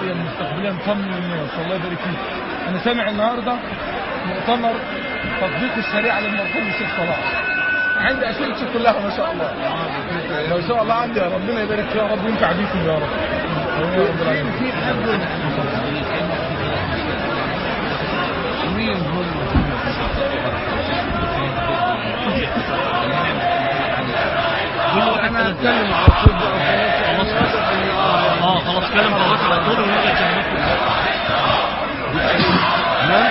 داعيا مستقبليا طمن الناس الله يبارك فيك انا سامع النهارده مؤتمر تطبيق الشريعه للمرحوم الشيخ صلاح عندي اسئلتي كلها ما شاء الله ما شاء الله عندي ربنا يبارك فيها يا رب وينفع بيكم يا رب يا رب العالمين في حد مين هو انا اتكلم على طول بقى خلاص اه خلاص كلام خلاص على طول ونرجع نكمل نعم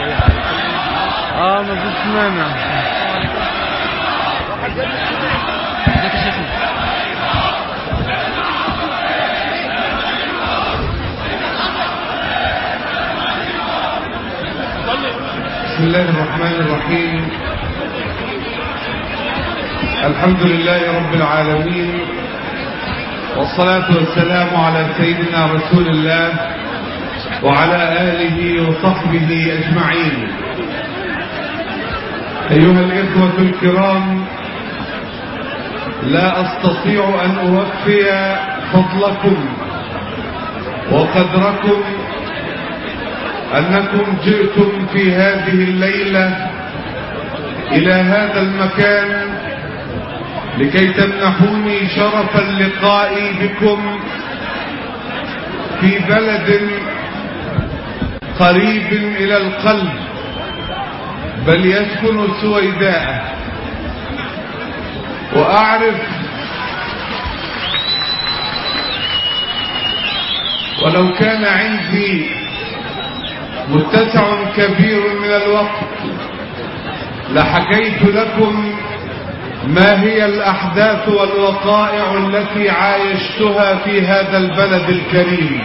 اه ما فيش مانع ازيك يا شيخنا بسم الله الرحمن الرحيم الحمد لله رب العالمين والصلاة والسلام على سيدنا رسول الله وعلى آله وصحبه أجمعين أيها الإخوة الكرام لا أستطيع أن أوفي فضلكم وقدركم أنكم جئتم في هذه الليلة إلى هذا المكان لكي تمنحوني شرف اللقاء بكم في بلد قريب إلى القلب بل يسكن السويداء وأعرف ولو كان عندي متسع كبير من الوقت لحكيت لكم ما هي الأحداث والوقائع التي عايشتها في هذا البلد الكريم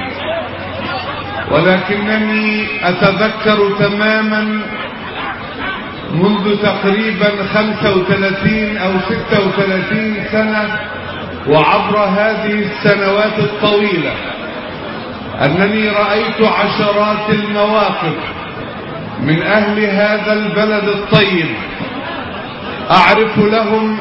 ولكنني أتذكر تماما منذ تقريبا 35 أو 36 سنة وعبر هذه السنوات الطويلة أنني رأيت عشرات المواقف من أهل هذا البلد الطيب أعرف لهم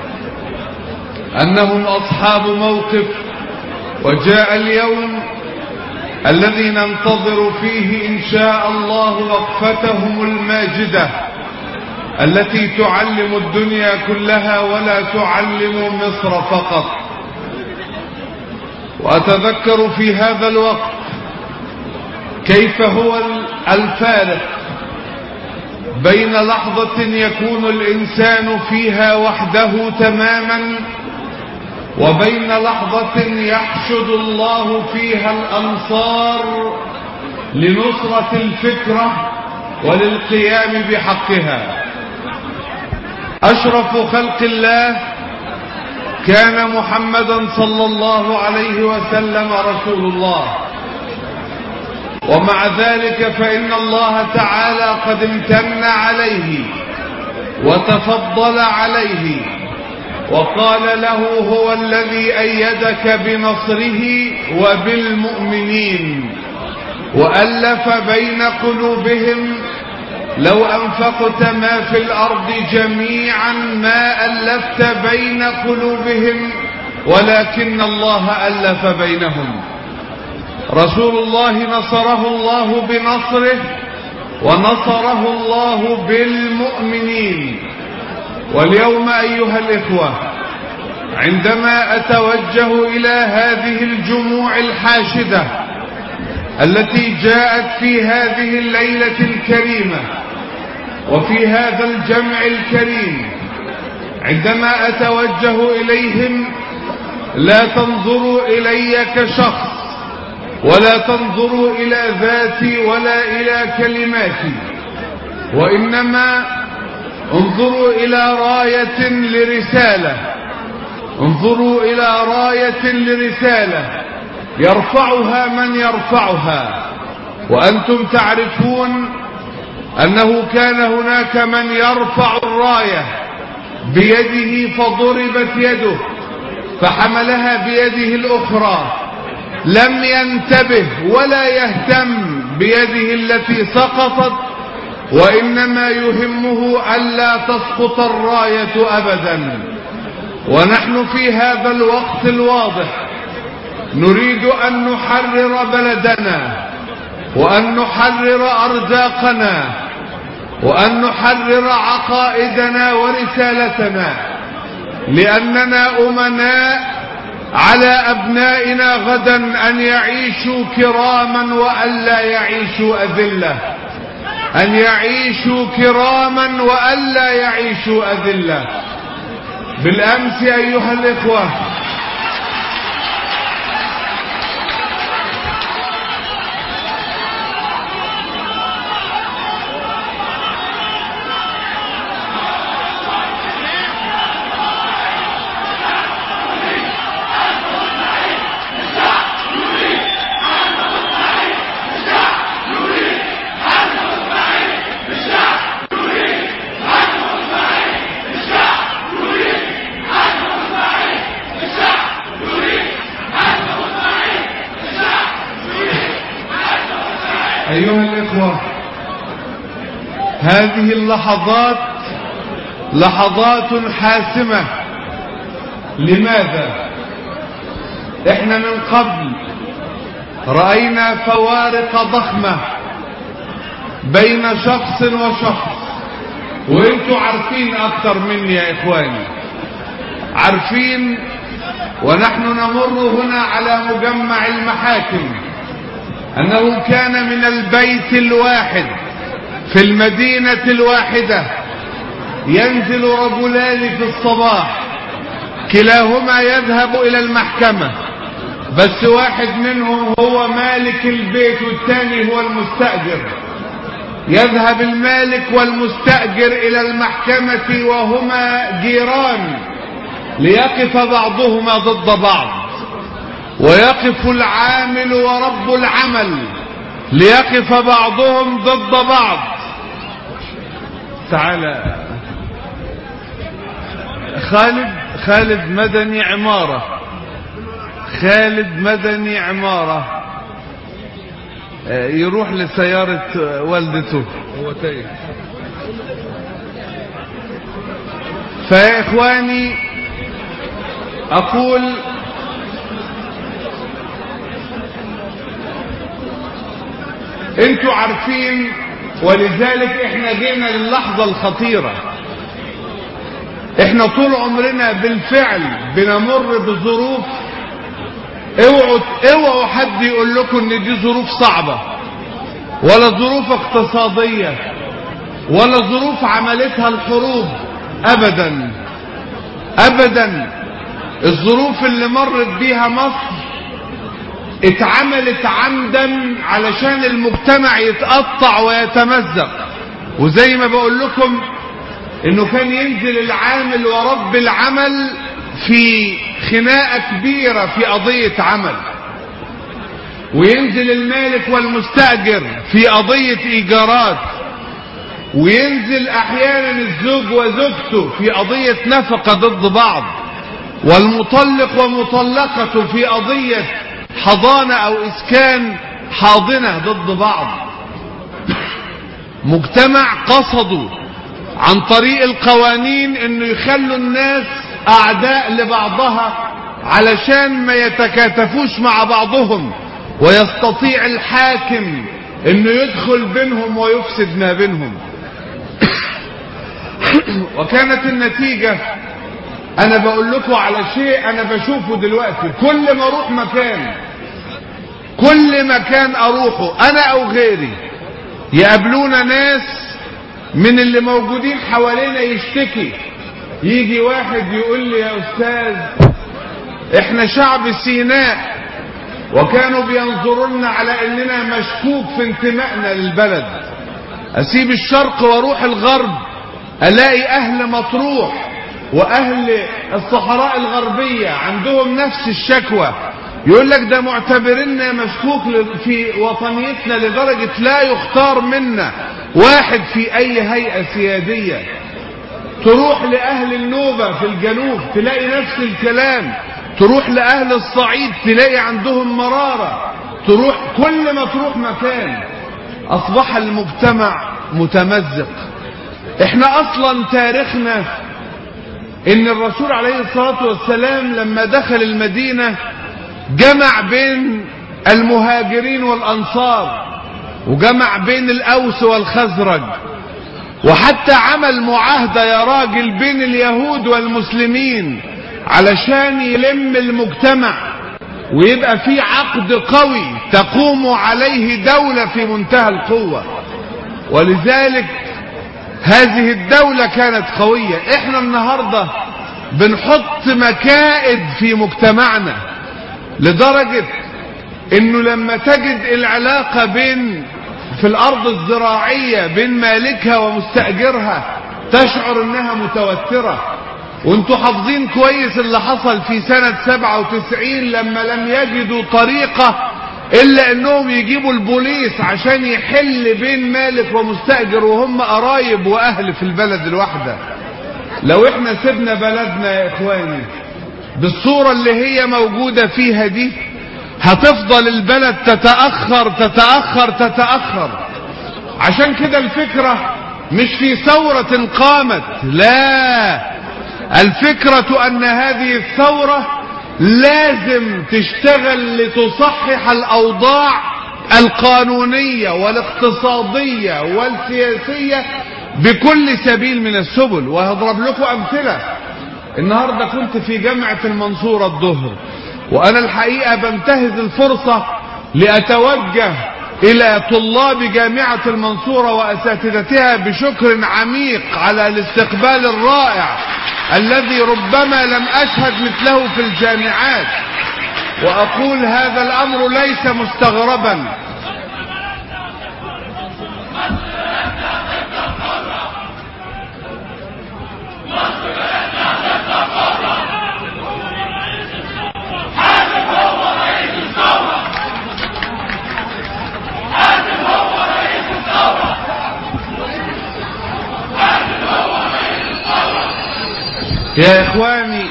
أنهم أصحاب موقف وجاء اليوم الذي ننتظر فيه إن شاء الله وقفتهم الماجدة التي تعلم الدنيا كلها ولا تعلم مصر فقط وأتذكر في هذا الوقت كيف هو الفارق بين لحظة يكون الإنسان فيها وحده تماما وبين لحظة يحشد الله فيها الأنصار لنصرة الفكرة وللقيام بحقها أشرف خلق الله كان محمدا صلى الله عليه وسلم رسول الله ومع ذلك فإن الله تعالى قد امتن عليه وتفضل عليه وقال له هو الذي أيدك بنصره وبالمؤمنين وألف بين قلوبهم لو أنفقت ما في الأرض جميعا ما ألفت بين قلوبهم ولكن الله ألف بينهم رسول الله نصره الله بنصره ونصره الله بالمؤمنين واليوم أيها الإخوة عندما أتوجه إلى هذه الجموع الحاشدة التي جاءت في هذه الليلة الكريمة وفي هذا الجمع الكريم عندما أتوجه إليهم لا تنظروا إلي كشخص ولا تنظروا إلى ذاتي ولا إلى كلماتي وإنما انظروا إلى راية لرسالة انظروا إلى راية لرسالة يرفعها من يرفعها وأنتم تعرفون أنه كان هناك من يرفع الراية بيده فضربت يده فحملها بيده الأخرى لم ينتبه ولا يهتم بيده التي سقطت وإنما يهمه ألا تسقط الراية أبدا ونحن في هذا الوقت الواضح نريد أن نحرر بلدنا وأن نحرر أرزاقنا وأن نحرر عقائدنا ورسالتنا لأننا أمناء على أبنائنا غدا أن يعيشوا كراما وألا يعيشوا أذلة أن يعيشوا كراما وألا يعيشوا أذلة بالأمس أيها الإخوة أيها الإخوة هذه اللحظات لحظات حاسمة لماذا احنا من قبل رأينا فوارق ضخمة بين شخص وشخص وانتوا عارفين اكتر مني يا اخواني عارفين ونحن نمر هنا على مجمع المحاكم أنه كان من البيت الواحد في المدينة الواحدة ينزل رجلان في الصباح كلاهما يذهب إلى المحكمة بس واحد منهم هو مالك البيت والثاني هو المستأجر يذهب المالك والمستأجر إلى المحكمة وهما جيران ليقف بعضهما ضد بعض ويقف العامل ورب العمل ليقف بعضهم ضد بعض تعالى خالد خالد مدني عمارة خالد مدني عمارة آه، يروح لسيارة آه، والدته هو تايه فيا إخواني أقول انتوا عارفين ولذلك احنا جينا للحظة الخطيرة احنا طول عمرنا بالفعل بنمر بظروف اوعوا اوعوا حد يقول لكم ان دي ظروف صعبة ولا ظروف اقتصادية ولا ظروف عملتها الحروب ابدا ابدا الظروف اللي مرت بيها مصر اتعملت عمدا علشان المجتمع يتقطع ويتمزق وزي ما بقول لكم انه كان ينزل العامل ورب العمل في خناقة كبيرة في قضية عمل وينزل المالك والمستأجر في قضية ايجارات وينزل احيانا الزوج وزوجته في قضية نفقة ضد بعض والمطلق ومطلقته في قضية حضانة او اسكان حاضنة ضد بعض مجتمع قصدوا عن طريق القوانين انه يخلوا الناس اعداء لبعضها علشان ما يتكاتفوش مع بعضهم ويستطيع الحاكم انه يدخل بينهم ويفسد ما بينهم وكانت النتيجة انا بقول لكم على شيء انا بشوفه دلوقتي كل ما اروح مكان كل مكان اروحه انا او غيري يقابلونا ناس من اللي موجودين حوالينا يشتكي يجي واحد يقول لي يا استاذ احنا شعب سيناء وكانوا بينظرونا على اننا مشكوك في انتمائنا للبلد اسيب الشرق واروح الغرب الاقي اهل مطروح واهل الصحراء الغربية عندهم نفس الشكوى يقول لك ده معتبرنا مشكوك في وطنيتنا لدرجة لا يختار منا واحد في اي هيئة سيادية تروح لأهل النوبة في الجنوب تلاقي نفس الكلام تروح لأهل الصعيد تلاقي عندهم مرارة تروح كل ما تروح مكان أصبح المجتمع متمزق احنا أصلا تاريخنا ان الرسول عليه الصلاة والسلام لما دخل المدينة جمع بين المهاجرين والأنصار وجمع بين الأوس والخزرج وحتى عمل معاهدة يا راجل بين اليهود والمسلمين علشان يلم المجتمع ويبقى في عقد قوي تقوم عليه دولة في منتهى القوة ولذلك هذه الدولة كانت قوية احنا النهاردة بنحط مكائد في مجتمعنا لدرجة انه لما تجد العلاقة بين في الارض الزراعية بين مالكها ومستأجرها تشعر انها متوترة وانتوا حافظين كويس اللي حصل في سنة 97 لما لم يجدوا طريقة الا انهم يجيبوا البوليس عشان يحل بين مالك ومستأجر وهم قرايب واهل في البلد الواحدة لو احنا سيبنا بلدنا يا اخواني بالصورة اللي هي موجودة فيها دي هتفضل البلد تتأخر تتأخر تتأخر عشان كده الفكرة مش في ثورة قامت لا الفكرة ان هذه الثورة لازم تشتغل لتصحح الاوضاع القانونية والاقتصادية والسياسية بكل سبيل من السبل وهضرب لكم امثلة النهاردة كنت في جامعة المنصورة الظهر وانا الحقيقة بنتهز الفرصة لاتوجه الى طلاب جامعة المنصورة واساتذتها بشكر عميق على الاستقبال الرائع الذي ربما لم اشهد مثله في الجامعات واقول هذا الامر ليس مستغربا يا اخواني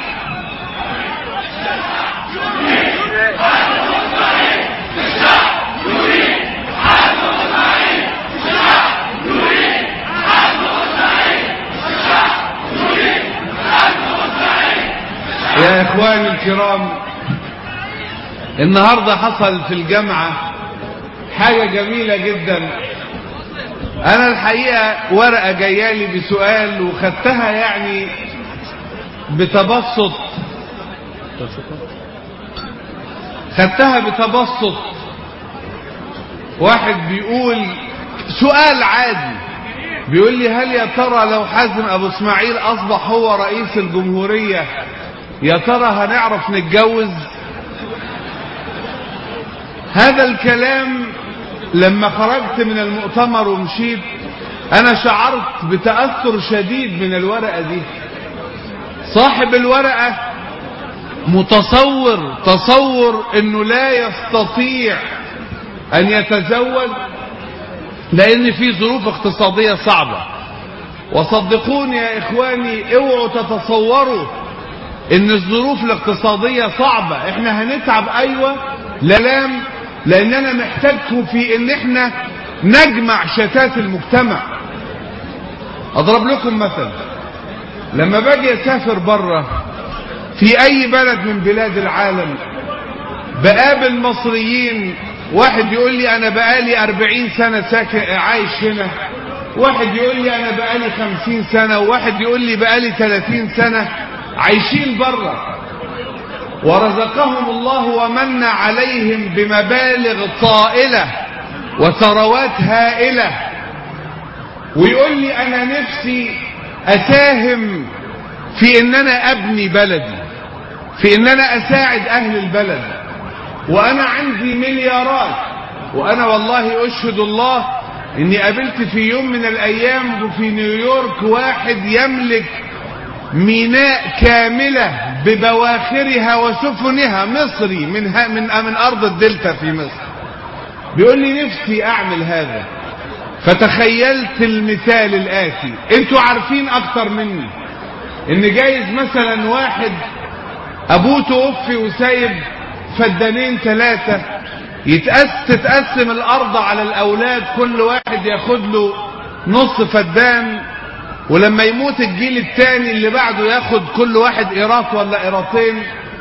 يا اخواني الكرام النهارده حصل في الجامعه حاجه جميله جدا انا الحقيقه ورقه جايالي بسؤال وخدتها يعني بتبسط خدتها بتبسط واحد بيقول سؤال عادي بيقول لي هل يا ترى لو حازم ابو اسماعيل اصبح هو رئيس الجمهورية يا ترى هنعرف نتجوز هذا الكلام لما خرجت من المؤتمر ومشيت انا شعرت بتأثر شديد من الورقة دي صاحب الورقة متصور تصور انه لا يستطيع ان يتزوج لان في ظروف اقتصادية صعبة وصدقوني يا اخواني اوعوا تتصوروا ان الظروف الاقتصادية صعبة احنا هنتعب ايوه للام لاننا محتاجكم في ان احنا نجمع شتات المجتمع اضرب لكم مثل لما باجي اسافر بره في اي بلد من بلاد العالم بقابل مصريين واحد يقول لي انا بقالي اربعين سنة ساكن عايش هنا واحد يقول لي انا بقالي خمسين سنة وواحد يقول لي بقالي ثلاثين سنة عايشين بره ورزقهم الله ومن عليهم بمبالغ طائلة وثروات هائلة ويقول لي انا نفسي اساهم في ان انا ابني بلدي في ان انا اساعد اهل البلد وانا عندي مليارات وانا والله اشهد الله اني قابلت في يوم من الايام في نيويورك واحد يملك ميناء كاملة ببواخرها وسفنها مصري من, من, من ارض الدلتا في مصر بيقول لي نفسي اعمل هذا فتخيلت المثال الآتي انتوا عارفين اكتر مني ان جايز مثلا واحد ابوه توفي وسايب فدانين ثلاثة يتأس تتقسم الارض على الاولاد كل واحد ياخد له نص فدان ولما يموت الجيل الثاني اللي بعده ياخد كل واحد قيراط ولا قيراطين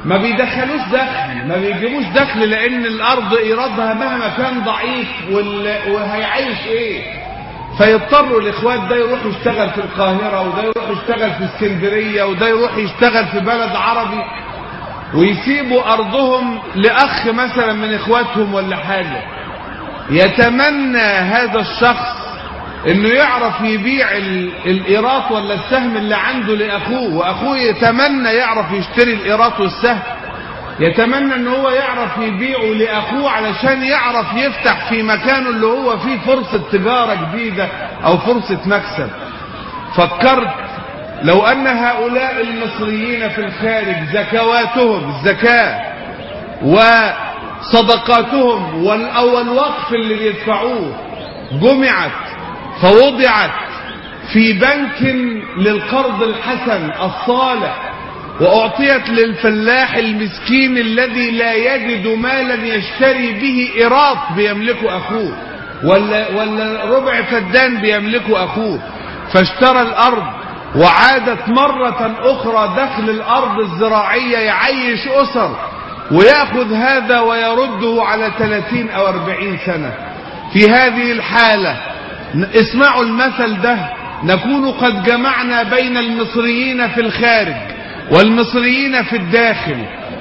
ما بيدخلوش دخل ما بيجيبوش دخل لان الارض ايرادها مهما كان ضعيف وال... وهيعيش ايه فيضطروا الاخوات ده يروح يشتغل في القاهرة وده يروح يشتغل في اسكندرية وده يروح يشتغل في بلد عربي ويسيبوا ارضهم لاخ مثلا من اخواتهم ولا حاجة يتمنى هذا الشخص انه يعرف يبيع ال- الايرات ولا السهم اللي عنده لاخوه واخوه يتمنى يعرف يشتري الايرات والسهم يتمنى ان هو يعرف يبيعه لاخوه علشان يعرف يفتح في مكانه اللي هو فيه فرصة تجارة جديدة او فرصة مكسب فكرت لو ان هؤلاء المصريين في الخارج زكواتهم الزكاة وصدقاتهم وال- او الوقف اللي بيدفعوه جمعت فوضعت في بنك للقرض الحسن الصالح وأعطيت للفلاح المسكين الذي لا يجد مالا يشتري به إيراد بيملكه أخوه ولا, ولا ربع فدان بيملكه أخوه فاشترى الأرض وعادت مرة أخرى دخل الأرض الزراعية يعيش أسر ويأخذ هذا ويرده على 30 أو 40 سنة في هذه الحالة اسمعوا المثل ده نكون قد جمعنا بين المصريين في الخارج والمصريين في الداخل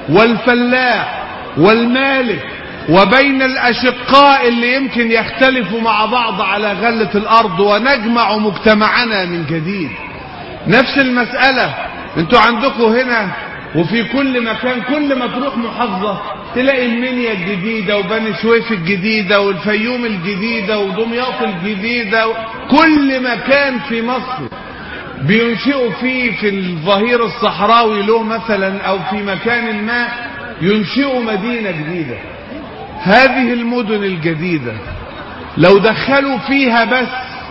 والفلاح والمالك وبين الأشقاء اللي يمكن يختلفوا مع بعض على غلة الأرض ونجمع مجتمعنا من جديد نفس المسألة انتوا عندكم هنا وفي كل مكان كل ما تروح محافظة تلاقي المنيا الجديدة وبني سويف الجديدة والفيوم الجديدة ودمياط الجديدة كل مكان في مصر بينشئوا فيه في الظهير الصحراوي له مثلا او في مكان ما ينشئوا مدينة جديدة هذه المدن الجديدة لو دخلوا فيها بس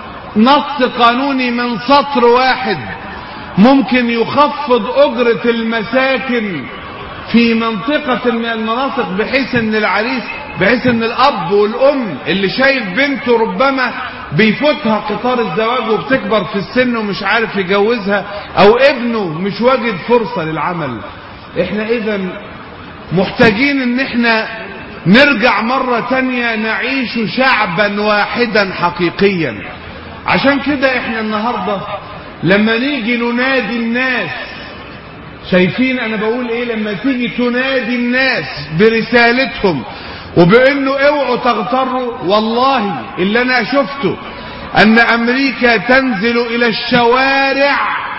نص قانوني من سطر واحد ممكن يخفض أجرة المساكن في منطقة من المناطق بحيث ان العريس بحيث ان الاب والام اللي شايف بنته ربما بيفوتها قطار الزواج وبتكبر في السن ومش عارف يجوزها او ابنه مش واجد فرصة للعمل احنا اذا محتاجين ان احنا نرجع مرة تانية نعيش شعبا واحدا حقيقيا عشان كده احنا النهاردة لما نيجي ننادي الناس شايفين انا بقول ايه لما تيجي تنادي الناس برسالتهم وبانه اوعوا تغتروا والله اللي انا شفته ان امريكا تنزل الى الشوارع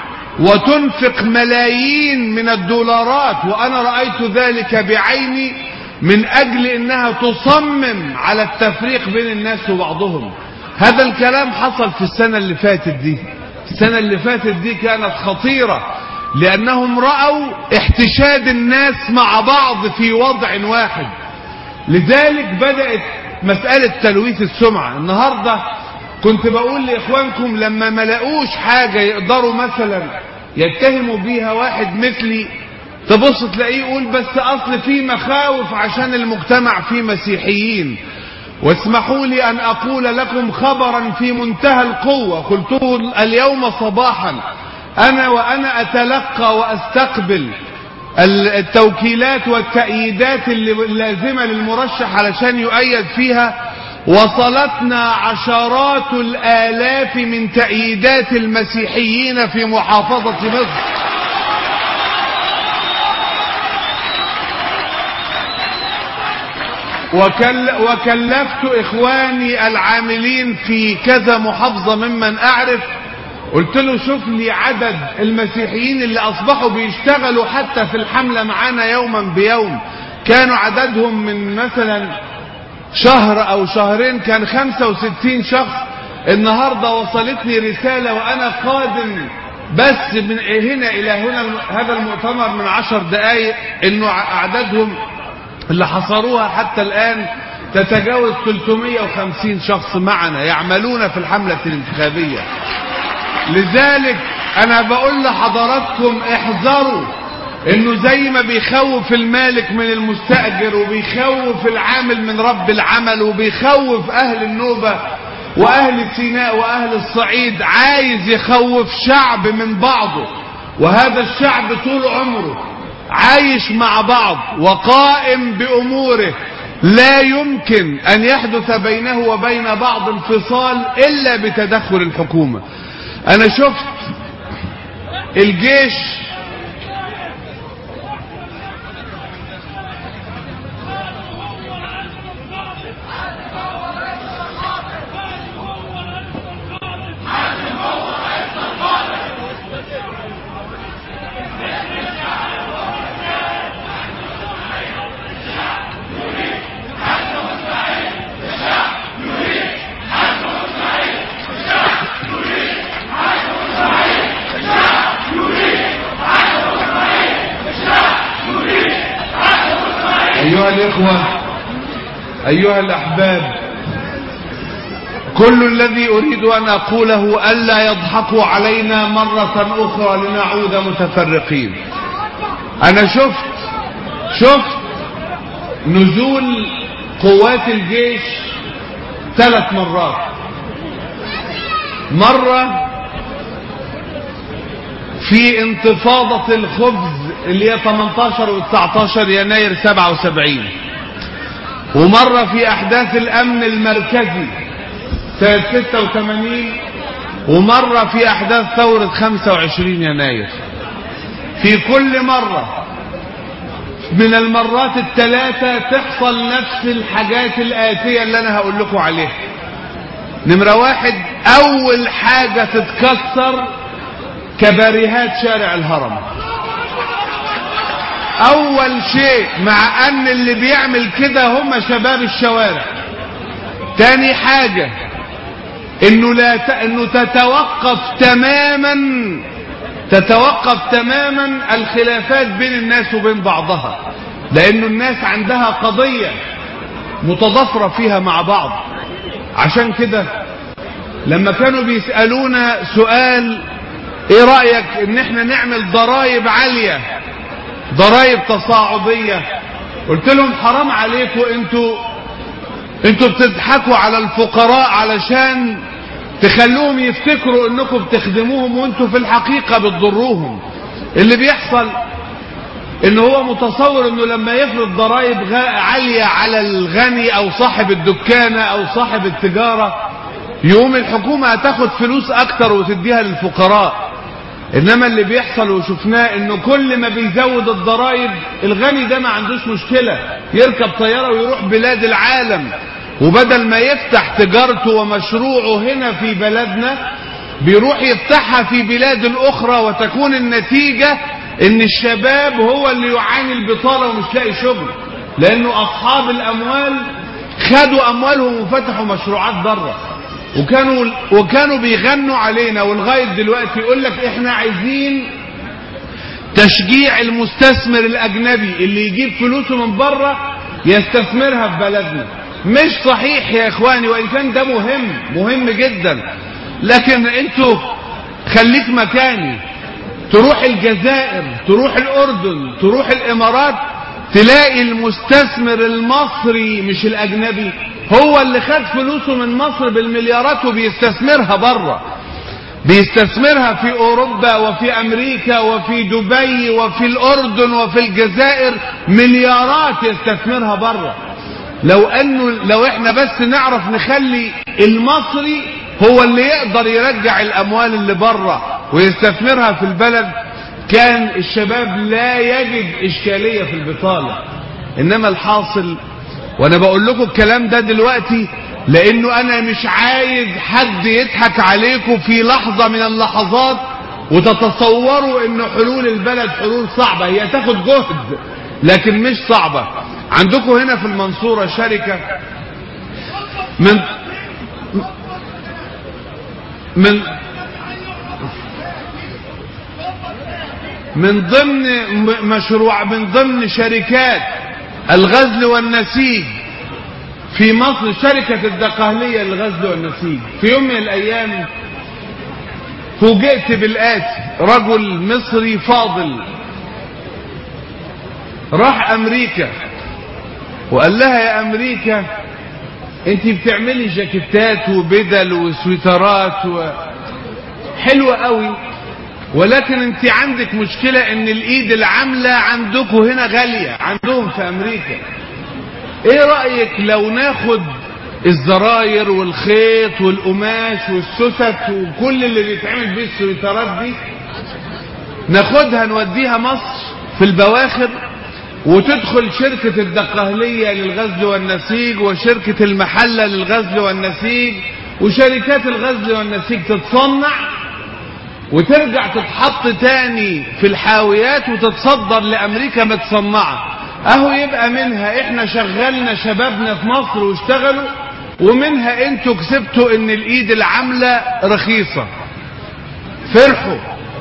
وتنفق ملايين من الدولارات وانا رأيت ذلك بعيني من اجل انها تصمم على التفريق بين الناس وبعضهم هذا الكلام حصل في السنة اللي فاتت دي السنة اللي فاتت دي كانت خطيرة لانهم رأوا احتشاد الناس مع بعض في وضع واحد لذلك بدأت مسألة تلويث السمعة النهاردة كنت بقول لإخوانكم لما ما لقوش حاجة يقدروا مثلا يتهموا بيها واحد مثلي تبص تلاقيه يقول بس أصل في مخاوف عشان المجتمع فيه مسيحيين واسمحوا لي أن أقول لكم خبرا في منتهى القوة قلته اليوم صباحا أنا وأنا أتلقى وأستقبل التوكيلات والتأييدات اللازمة للمرشح علشان يؤيد فيها وصلتنا عشرات الآلاف من تأييدات المسيحيين في محافظة مصر وكل وكلفت إخواني العاملين في كذا محافظة ممن أعرف قلت له شوف لي عدد المسيحيين اللي أصبحوا بيشتغلوا حتى في الحملة معانا يوما بيوم كانوا عددهم من مثلا شهر أو شهرين كان 65 شخص النهاردة وصلتني رسالة وأنا قادم بس من هنا إلى هنا هذا المؤتمر من عشر دقايق إنه أعدادهم اللي حصروها حتى الآن تتجاوز 350 شخص معنا يعملون في الحملة الانتخابية لذلك انا بقول لحضراتكم احذروا انه زي ما بيخوف المالك من المستأجر وبيخوف العامل من رب العمل وبيخوف اهل النوبة واهل سيناء واهل الصعيد عايز يخوف شعب من بعضه وهذا الشعب طول عمره عايش مع بعض وقائم بأموره لا يمكن أن يحدث بينه وبين بعض انفصال إلا بتدخل الحكومة أنا شفت الجيش أيها الإخوة أيها الأحباب كل الذي أريد أن أقوله ألا يضحكوا علينا مرة أخرى لنعود متفرقين أنا شفت شفت نزول قوات الجيش ثلاث مرات مرة في انتفاضة الخبز اللي هي 18 و 19 يناير 77 ومرة في أحداث الأمن المركزي سنة 86 ومرة في أحداث ثورة 25 يناير في كل مرة من المرات الثلاثة تحصل نفس الحاجات الآتية اللي أنا هقول لكم عليها نمرة واحد أول حاجة تتكسر كباريهات شارع الهرم اول شيء مع ان اللي بيعمل كده هم شباب الشوارع تاني حاجة انه لا ت... انه تتوقف تماما تتوقف تماما الخلافات بين الناس وبين بعضها لانه الناس عندها قضية متضافرة فيها مع بعض عشان كده لما كانوا بيسألونا سؤال ايه رأيك ان احنا نعمل ضرائب عالية ضرائب تصاعدية قلت لهم حرام عليكم انتوا انتوا بتضحكوا على الفقراء علشان تخلوهم يفتكروا انكم بتخدموهم وانتوا في الحقيقة بتضروهم اللي بيحصل ان هو متصور انه لما يفرض ضرائب غا- عالية على الغني او صاحب الدكانة او صاحب التجارة يقوم الحكومة هتاخد فلوس اكتر وتديها للفقراء انما اللي بيحصل وشفناه انه كل ما بيزود الضرائب الغني ده ما عندوش مشكلة يركب طيارة ويروح بلاد العالم وبدل ما يفتح تجارته ومشروعه هنا في بلدنا بيروح يفتحها في بلاد الاخرى وتكون النتيجة ان الشباب هو اللي يعاني البطالة ومش لاقي شغل لانه اصحاب الاموال خدوا اموالهم وفتحوا مشروعات بره وكانوا وكانوا بيغنوا علينا ولغايه دلوقتي يقول لك احنا عايزين تشجيع المستثمر الاجنبي اللي يجيب فلوسه من بره يستثمرها في بلدنا مش صحيح يا اخواني وان كان ده مهم مهم جدا لكن انتوا خليك مكاني تروح الجزائر تروح الاردن تروح الامارات تلاقي المستثمر المصري مش الاجنبي هو اللي خد فلوسه من مصر بالمليارات وبيستثمرها بره بيستثمرها في اوروبا وفي امريكا وفي دبي وفي الاردن وفي الجزائر مليارات يستثمرها بره لو انه لو احنا بس نعرف نخلي المصري هو اللي يقدر يرجع الاموال اللي بره ويستثمرها في البلد كان الشباب لا يجد اشكاليه في البطاله انما الحاصل وانا بقول لكم الكلام ده دلوقتي لانه انا مش عايز حد يضحك عليكم في لحظه من اللحظات وتتصوروا ان حلول البلد حلول صعبه هي تاخد جهد لكن مش صعبه عندكم هنا في المنصوره شركه من من من ضمن م- مشروع من ضمن شركات الغزل والنسيج في مصر شركة الدقهلية للغزل والنسيج في يوم من الأيام فوجئت بالآتي رجل مصري فاضل راح أمريكا وقال لها يا أمريكا انت بتعملي جاكيتات وبدل وسويترات و... حلوة قوي ولكن انت عندك مشكلة ان الايد العاملة عندكم هنا غالية عندهم في امريكا ايه رأيك لو ناخد الزراير والخيط والقماش والسوست وكل اللي بيتعمل بيه السويترات دي ناخدها نوديها مصر في البواخر وتدخل شركة الدقهلية للغزل والنسيج وشركة المحلة للغزل والنسيج وشركات الغزل والنسيج تتصنع وترجع تتحط تاني في الحاويات وتتصدر لأمريكا متصنعة اهو يبقى منها احنا شغلنا شبابنا في مصر واشتغلوا ومنها انتوا كسبتوا ان الايد العاملة رخيصة فرحوا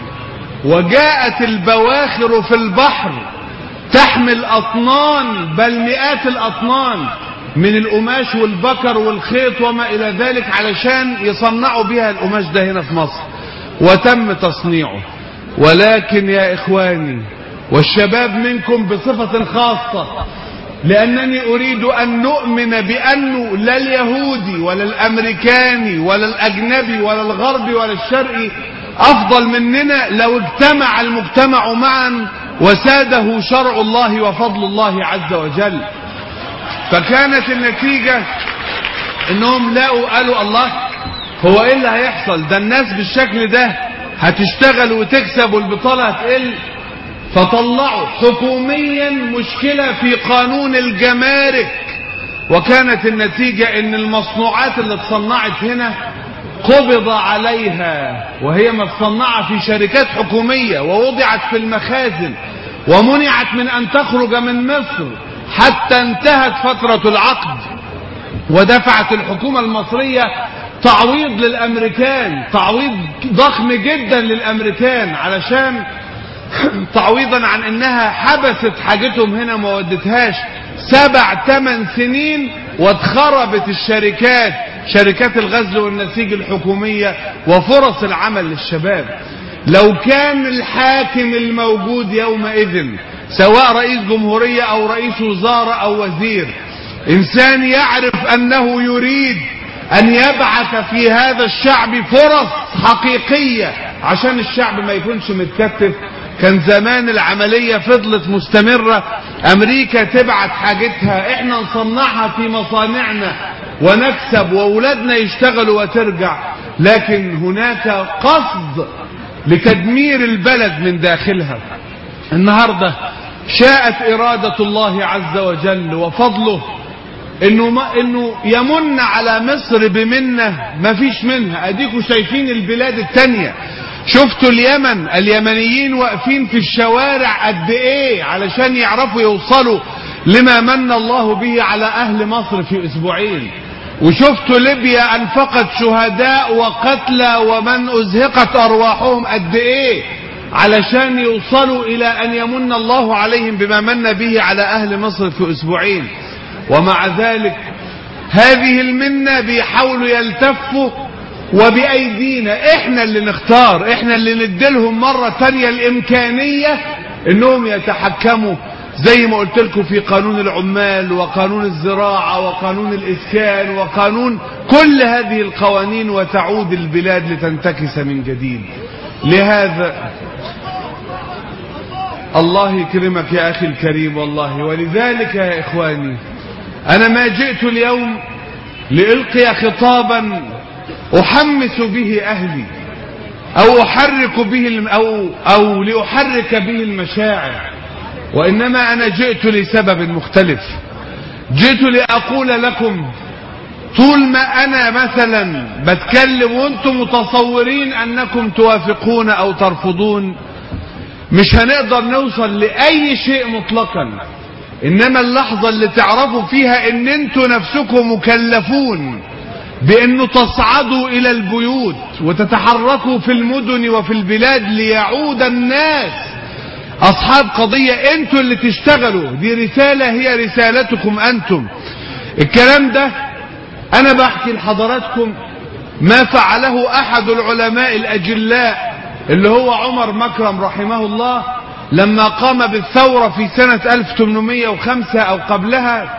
وجاءت البواخر في البحر تحمل اطنان بل مئات الاطنان من القماش والبكر والخيط وما الى ذلك علشان يصنعوا بها القماش ده هنا في مصر وتم تصنيعه ولكن يا اخواني والشباب منكم بصفة خاصة لأنني أريد أن نؤمن بأنه لا اليهودي ولا الأمريكاني ولا الأجنبي ولا الغربي ولا الشرقي أفضل مننا لو اجتمع المجتمع معا وساده شرع الله وفضل الله عز وجل فكانت النتيجة انهم لقوا قالوا الله هو ايه اللي هيحصل ده الناس بالشكل ده هتشتغل وتكسب والبطالة هتقل فطلعوا حكوميا مشكلة في قانون الجمارك وكانت النتيجة ان المصنوعات اللي اتصنعت هنا قبض عليها وهي مصنعة في شركات حكومية ووضعت في المخازن ومنعت من ان تخرج من مصر حتى انتهت فترة العقد ودفعت الحكومة المصرية تعويض للامريكان تعويض ضخم جدا للامريكان علشان تعويضا عن انها حبست حاجتهم هنا ما ودتهاش سبع ثمان سنين واتخربت الشركات شركات الغزل والنسيج الحكومية وفرص العمل للشباب لو كان الحاكم الموجود يومئذ سواء رئيس جمهورية او رئيس وزارة او وزير انسان يعرف انه يريد ان يبعث في هذا الشعب فرص حقيقية عشان الشعب ما يكونش متكتف كان زمان العملية فضلت مستمرة امريكا تبعت حاجتها احنا نصنعها في مصانعنا ونكسب واولادنا يشتغلوا وترجع لكن هناك قصد لتدمير البلد من داخلها النهاردة شاءت ارادة الله عز وجل وفضله انه ما انه يمن على مصر بمنه ما فيش منها اديكوا شايفين البلاد التانية شفتوا اليمن اليمنيين واقفين في الشوارع قد ايه علشان يعرفوا يوصلوا لما من الله به على اهل مصر في اسبوعين وشفتوا ليبيا انفقت شهداء وقتلى ومن ازهقت ارواحهم قد ايه علشان يوصلوا الى ان يمن الله عليهم بما من به على اهل مصر في اسبوعين ومع ذلك هذه المنة بيحاولوا يلتفوا وبأيدينا احنا اللي نختار احنا اللي نديلهم مرة تانية الامكانية انهم يتحكموا زي ما قلت لكم في قانون العمال وقانون الزراعة وقانون الاسكان وقانون كل هذه القوانين وتعود البلاد لتنتكس من جديد لهذا الله يكرمك يا اخي الكريم والله ولذلك يا اخواني انا ما جئت اليوم لالقي خطابا احمس به اهلي او احرك به او او لاحرك به المشاعر وانما انا جئت لسبب مختلف جئت لاقول لكم طول ما انا مثلا بتكلم وانتم متصورين انكم توافقون او ترفضون مش هنقدر نوصل لاي شيء مطلقا انما اللحظة اللي تعرفوا فيها ان انتوا نفسكم مكلفون بانه تصعدوا الى البيوت وتتحركوا في المدن وفي البلاد ليعود الناس اصحاب قضية انتوا اللي تشتغلوا دي رسالة هي رسالتكم انتم الكلام ده انا بحكي لحضراتكم ما فعله احد العلماء الاجلاء اللي هو عمر مكرم رحمه الله لما قام بالثورة في سنة 1805 او قبلها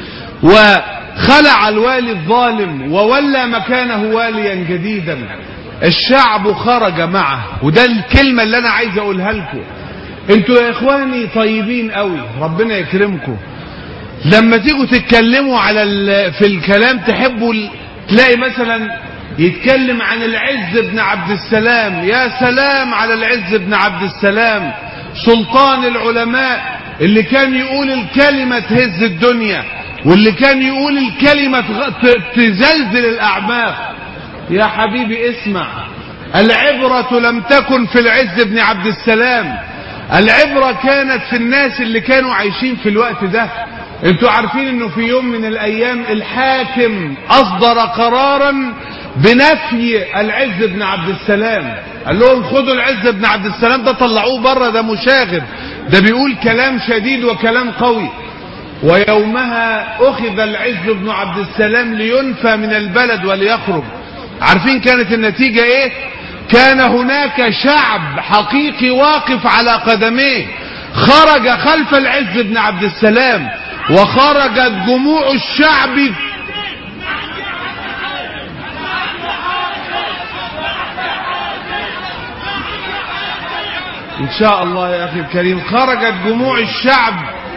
وخلع الوالي الظالم وولى مكانه واليا جديدا الشعب خرج معه وده الكلمة اللي انا عايز اقولها لكم انتوا يا اخواني طيبين قوي ربنا يكرمكم لما تيجوا تتكلموا على ال- في الكلام تحبوا ال- تلاقي مثلا يتكلم عن العز بن عبد السلام يا سلام على العز بن عبد السلام سلطان العلماء اللي كان يقول الكلمة تهز الدنيا واللي كان يقول الكلمة تغ- ت- تزلزل الأعماق يا حبيبي اسمع العبرة لم تكن في العز بن عبد السلام العبرة كانت في الناس اللي كانوا عايشين في الوقت ده انتوا عارفين انه في يوم من الايام الحاكم اصدر قرارا بنفي العز بن عبد السلام قال لهم خدوا العز بن عبد السلام ده طلعوه بره ده مشاغب ده بيقول كلام شديد وكلام قوي ويومها أخذ العز بن عبد السلام لينفى من البلد وليخرج عارفين كانت النتيجة ايه كان هناك شعب حقيقي واقف على قدميه خرج خلف العز بن عبد السلام وخرجت جموع الشعب ان شاء الله يا اخي الكريم خرجت جموع الشعب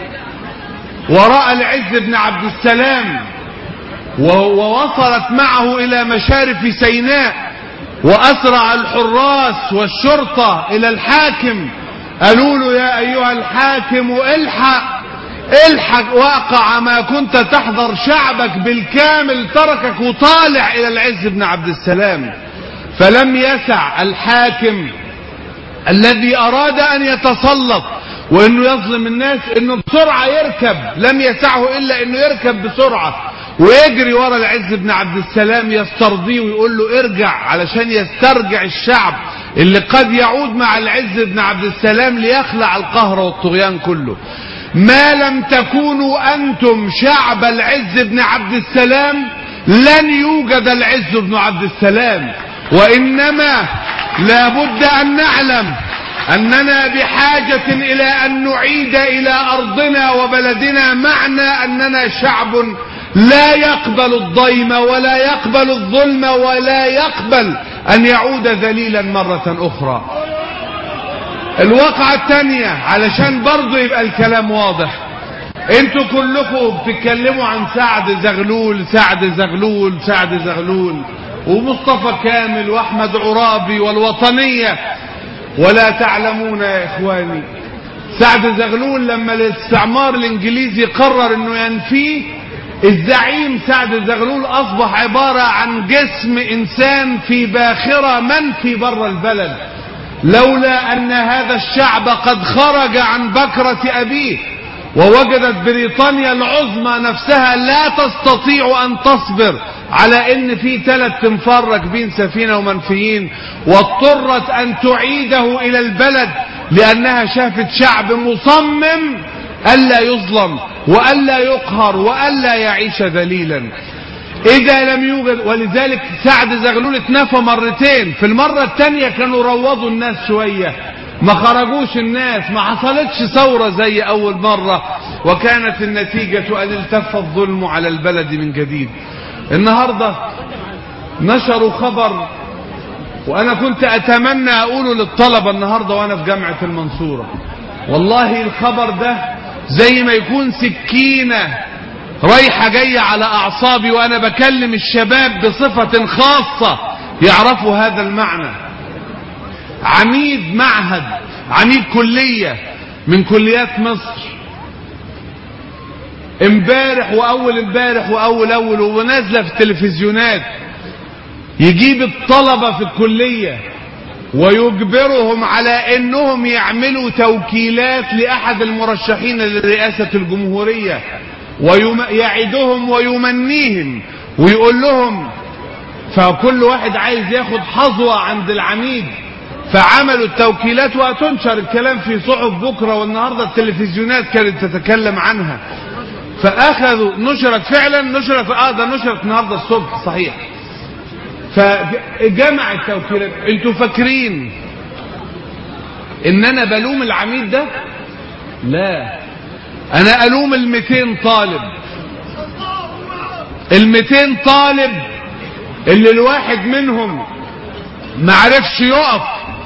وراء العز بن عبد السلام و- ووصلت معه الى مشارف سيناء واسرع الحراس والشرطة الى الحاكم قالوا له يا ايها الحاكم الحق الحق وقع ما كنت تحضر شعبك بالكامل تركك وطالع الى العز بن عبد السلام فلم يسع الحاكم الذي أراد أن يتسلط وأنه يظلم الناس أنه بسرعة يركب لم يسعه إلا أنه يركب بسرعة ويجري ورا العز بن عبد السلام يسترضيه ويقول له ارجع علشان يسترجع الشعب اللي قد يعود مع العز بن عبد السلام ليخلع القهر والطغيان كله ما لم تكونوا أنتم شعب العز بن عبد السلام لن يوجد العز بن عبد السلام وإنما لابد أن نعلم أننا بحاجة إلى أن نعيد إلى أرضنا وبلدنا معنى أننا شعب لا يقبل الضيم ولا يقبل الظلم ولا يقبل أن يعود ذليلا مرة أخرى الواقعة الثانية علشان برضو يبقى الكلام واضح انتوا كلكم بتتكلموا عن سعد زغلول سعد زغلول سعد زغلول ومصطفى كامل واحمد عرابي والوطنية ولا تعلمون يا اخواني سعد زغلول لما الاستعمار الانجليزي قرر انه ينفيه الزعيم سعد زغلول اصبح عبارة عن جسم انسان في باخرة منفي بره البلد لولا ان هذا الشعب قد خرج عن بكرة ابيه ووجدت بريطانيا العظمى نفسها لا تستطيع ان تصبر على ان في ثلاث تنفار راكبين سفينه ومنفيين واضطرت ان تعيده الى البلد لانها شافت شعب مصمم الا يظلم والا يقهر والا يعيش ذليلا اذا لم يوجد ولذلك سعد زغلول اتنفى مرتين في المره الثانيه كانوا روضوا الناس شويه ما خرجوش الناس ما حصلتش ثورة زي أول مرة وكانت النتيجة أن التف الظلم على البلد من جديد النهاردة نشروا خبر وأنا كنت أتمنى أقوله للطلبة النهاردة وأنا في جامعة المنصورة والله الخبر ده زي ما يكون سكينة رايحة جاية على أعصابي وأنا بكلم الشباب بصفة خاصة يعرفوا هذا المعنى عميد معهد عميد كلية من كليات مصر امبارح واول امبارح واول اول ونازله في التلفزيونات يجيب الطلبة في الكلية ويجبرهم على انهم يعملوا توكيلات لاحد المرشحين لرئاسة الجمهورية ويعدهم ويمنيهم ويقول لهم فكل واحد عايز ياخد حظوة عند العميد فعملوا التوكيلات وهتنشر الكلام في صحف بكرة والنهاردة التلفزيونات كانت تتكلم عنها فأخذوا نشرت فعلا نشرت اه ده نشرت النهاردة الصبح صحيح فجمع التوكيلات انتوا فاكرين ان انا بلوم العميد ده لا انا الوم الميتين طالب الميتين طالب اللي الواحد منهم معرفش يقف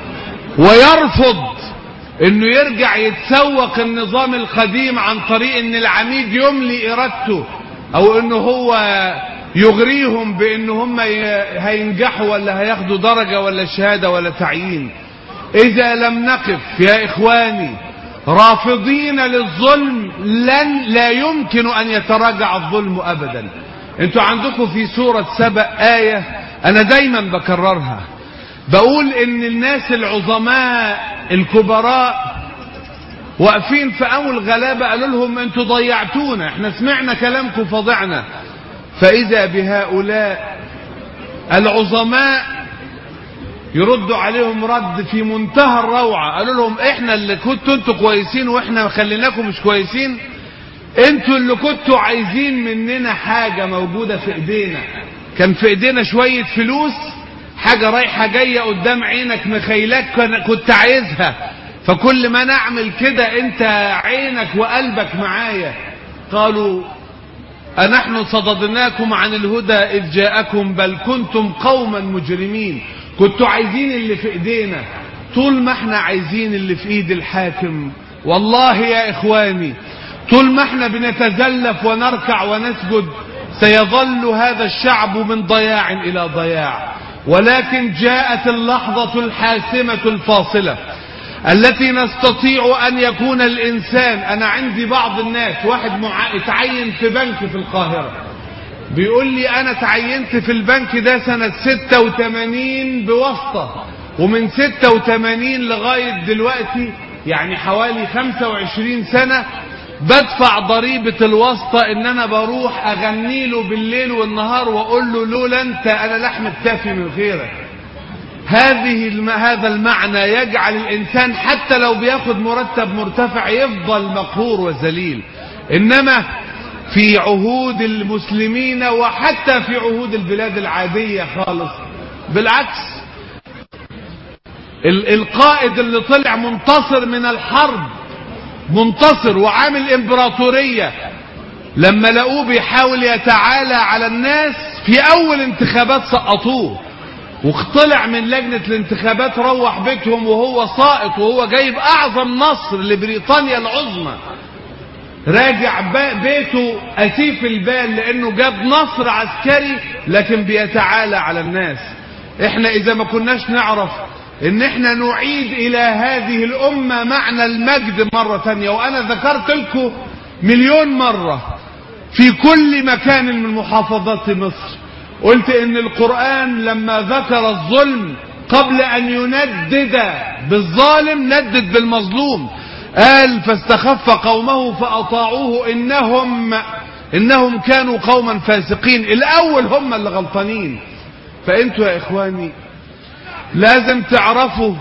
ويرفض انه يرجع يتسوق النظام القديم عن طريق ان العميد يملي ارادته او انه هو يغريهم بان هم ي- هينجحوا ولا هياخدوا درجة ولا شهادة ولا تعيين اذا لم نقف يا اخواني رافضين للظلم لن لا يمكن ان يتراجع الظلم ابدا انتوا عندكم في سورة سبأ آية انا دايما بكررها بقول ان الناس العظماء الكبراء واقفين في اول غلابة قالوا لهم انتوا ضيعتونا احنا سمعنا كلامكم فضعنا فاذا بهؤلاء العظماء يردوا عليهم رد في منتهى الروعة قالوا لهم احنا اللي كنتوا انتوا كويسين واحنا خليناكم مش كويسين انتوا اللي كنتوا عايزين مننا حاجة موجودة في ايدينا كان في ايدينا شوية فلوس حاجة رايحة جاية قدام عينك مخيلك كان- كنت عايزها فكل ما نعمل كده انت عينك وقلبك معايا قالوا أنحن صددناكم عن الهدى إذ جاءكم بل كنتم قوما مجرمين كنتوا عايزين اللي في إيدينا طول ما احنا عايزين اللي في إيد الحاكم والله يا إخواني طول ما احنا بنتزلف ونركع ونسجد سيظل هذا الشعب من ضياع إلى ضياع ولكن جاءت اللحظة الحاسمة الفاصلة التي نستطيع أن يكون الإنسان أنا عندي بعض الناس واحد مع... اتعين في بنك في القاهرة بيقول لي أنا تعينت في البنك ده سنة 86 بواسطة ومن 86 لغاية دلوقتي يعني حوالي 25 سنة بدفع ضريبة الواسطة ان انا بروح اغني له بالليل والنهار واقول له لولا انت انا لحم التافي من غيرك هذه الم... هذا المعنى يجعل الإنسان حتى لو بياخد مرتب مرتفع يفضل مقهور وذليل إنما في عهود المسلمين وحتى في عهود البلاد العادية خالص بالعكس ال... القائد اللي طلع منتصر من الحرب منتصر وعامل امبراطورية لما لقوه بيحاول يتعالى على الناس في أول انتخابات سقطوه وطلع من لجنة الانتخابات روح بيتهم وهو ساقط وهو جايب أعظم نصر لبريطانيا العظمى راجع ب- بيته أسيف البال لأنه جاب نصر عسكري لكن بيتعالى على الناس احنا إذا ما كناش نعرف ان احنا نعيد الى هذه الامة معنى المجد مرة تانية وانا ذكرت لكم مليون مرة في كل مكان من محافظات مصر قلت ان القرآن لما ذكر الظلم قبل ان يندد بالظالم ندد بالمظلوم قال فاستخف قومه فاطاعوه انهم انهم كانوا قوما فاسقين الاول هم اللي غلطانين فانتوا يا اخواني لازم تعرفوا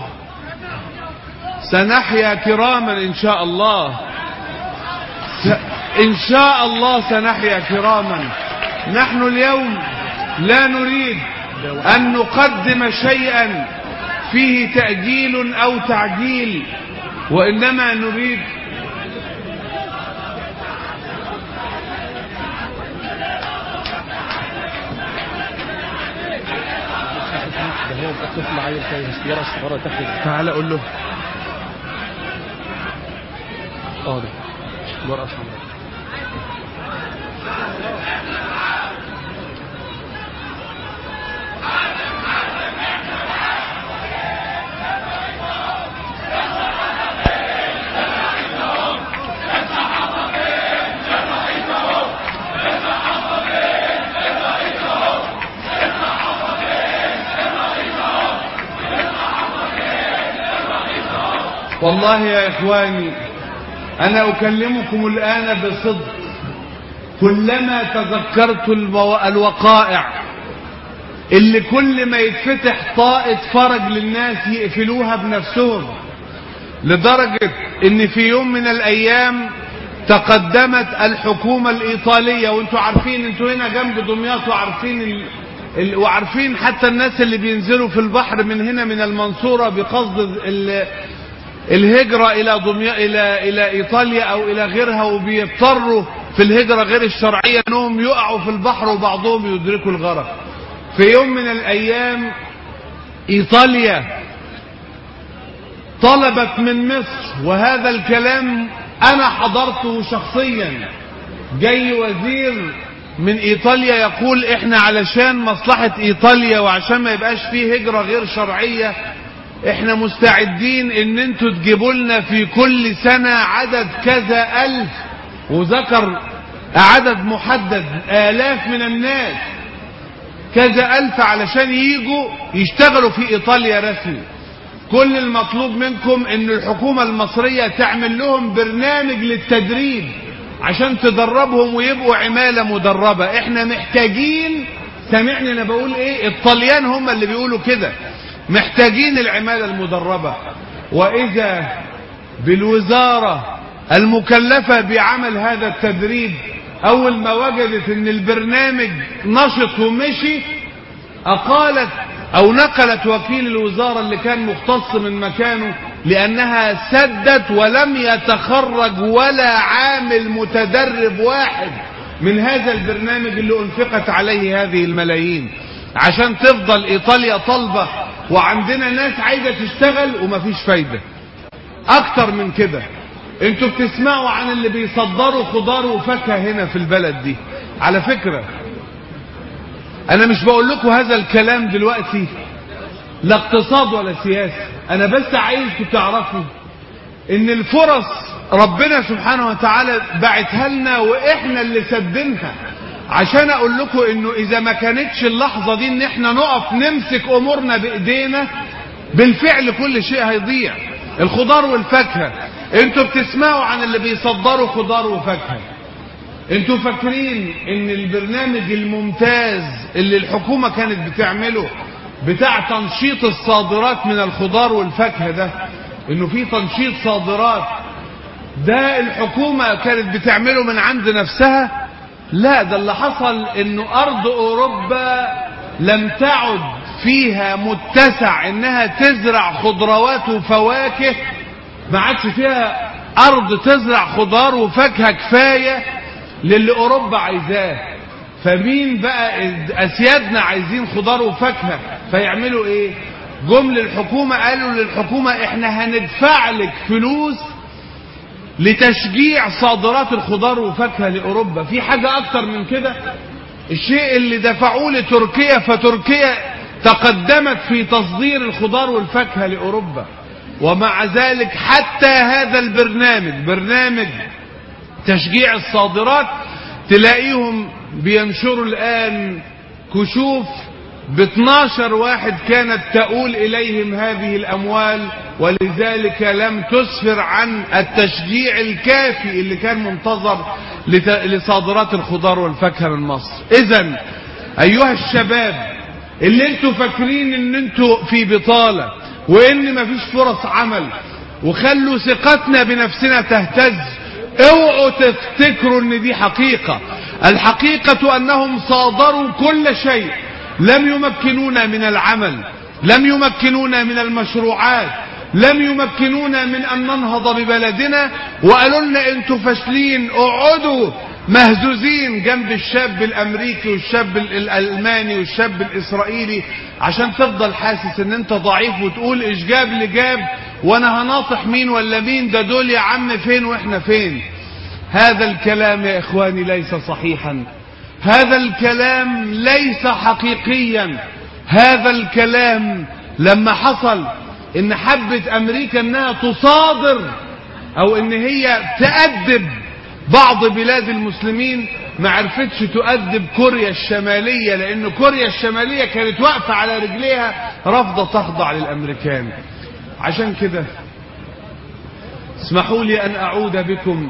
سنحيا كراما ان شاء الله س- ان شاء الله سنحيا كراما نحن اليوم لا نريد ان نقدم شيئا فيه تأجيل او تعجيل وانما نريد ده هو الطفل عيل في السيارة الصغيرة تحت تعال قول له اه ده ورقة حمراء والله يا إخواني أنا أكلمكم الآن بصدق كلما تذكرت المو... الوقائع اللي كل ما يتفتح طاقة فرج للناس يقفلوها بنفسهم لدرجة ان في يوم من الايام تقدمت الحكومة الايطالية وانتوا عارفين انتوا هنا جنب دمياط وعارفين ال... ال... وعارفين حتى الناس اللي بينزلوا في البحر من هنا من المنصورة بقصد ال... الهجرة إلى دمياط إلى إلى إيطاليا أو إلى غيرها وبيضطروا في الهجرة غير الشرعية أنهم يقعوا في البحر وبعضهم يدركوا الغرق. في يوم من الأيام ايطاليا طلبت من مصر وهذا الكلام انا حضرته شخصيا جاي وزير من ايطاليا يقول احنا علشان مصلحة ايطاليا وعشان ما يبقاش فيه هجرة غير شرعية احنا مستعدين ان انتوا تجيبوا لنا في كل سنة عدد كذا الف وذكر عدد محدد الاف من الناس كذا الف علشان يجوا يشتغلوا في ايطاليا رسمي كل المطلوب منكم ان الحكومة المصرية تعمل لهم برنامج للتدريب عشان تدربهم ويبقوا عمالة مدربة احنا محتاجين سامعني انا بقول ايه الطليان هم اللي بيقولوا كده محتاجين العمالة المدربة واذا بالوزارة المكلفة بعمل هذا التدريب اول ما وجدت ان البرنامج نشط ومشي اقالت او نقلت وكيل الوزارة اللي كان مختص من مكانه لانها سدت ولم يتخرج ولا عامل متدرب واحد من هذا البرنامج اللي انفقت عليه هذه الملايين عشان تفضل ايطاليا طالبة وعندنا ناس عايزة تشتغل ومفيش فايدة اكتر من كده انتوا بتسمعوا عن اللي بيصدروا خضار وفاكهة هنا في البلد دي على فكرة انا مش بقول لكم هذا الكلام دلوقتي لا اقتصاد ولا سياسة انا بس عايزكم تعرفوا ان الفرص ربنا سبحانه وتعالى بعتها لنا واحنا اللي سدنها عشان اقول لكم انه اذا ما كانتش اللحظة دي ان احنا نقف نمسك امورنا بايدينا بالفعل كل شيء هيضيع الخضار والفاكهة انتوا بتسمعوا عن اللي بيصدروا خضار وفاكهة انتوا فاكرين ان البرنامج الممتاز اللي الحكومة كانت بتعمله بتاع تنشيط الصادرات من الخضار والفاكهة ده انه في تنشيط صادرات ده الحكومة كانت بتعمله من عند نفسها لا ده اللي حصل انه ارض اوروبا لم تعد فيها متسع انها تزرع خضروات وفواكه ما عادش فيها ارض تزرع خضار وفاكهة كفاية للي اوروبا عايزاه فمين بقى اسيادنا عايزين خضار وفاكهة فيعملوا ايه جم للحكومة قالوا للحكومة احنا هندفع لك فلوس لتشجيع صادرات الخضار وفاكهة لأوروبا في حاجة أكتر من كده الشيء اللي دفعوه لتركيا فتركيا تقدمت في تصدير الخضار والفاكهة لأوروبا ومع ذلك حتى هذا البرنامج برنامج تشجيع الصادرات تلاقيهم بينشروا الآن كشوف ب 12 واحد كانت تؤول إليهم هذه الأموال ولذلك لم تسفر عن التشجيع الكافي اللي كان منتظر لصادرات الخضار والفاكهة من مصر إذا أيها الشباب اللي انتوا فاكرين ان انتوا في بطالة وان مفيش فرص عمل وخلوا ثقتنا بنفسنا تهتز اوعوا تفتكروا ان دي حقيقة الحقيقة انهم صادروا كل شيء لم يمكنونا من العمل لم يمكنونا من المشروعات لم يمكنونا من ان ننهض ببلدنا وقالوا لنا انتوا فاشلين اقعدوا مهزوزين جنب الشاب الامريكي والشاب الالماني والشاب الاسرائيلي عشان تفضل حاسس ان انت ضعيف وتقول ايش جاب اللي جاب وانا هناصح مين ولا مين ده دول يا عم فين واحنا فين هذا الكلام يا اخواني ليس صحيحا هذا الكلام ليس حقيقيا هذا الكلام لما حصل ان حبت امريكا انها تصادر او ان هي تأدب بعض بلاد المسلمين ما عرفتش تؤدب كوريا الشمالية لان كوريا الشمالية كانت واقفة على رجليها رافضة تخضع للامريكان عشان كده اسمحوا لي ان اعود بكم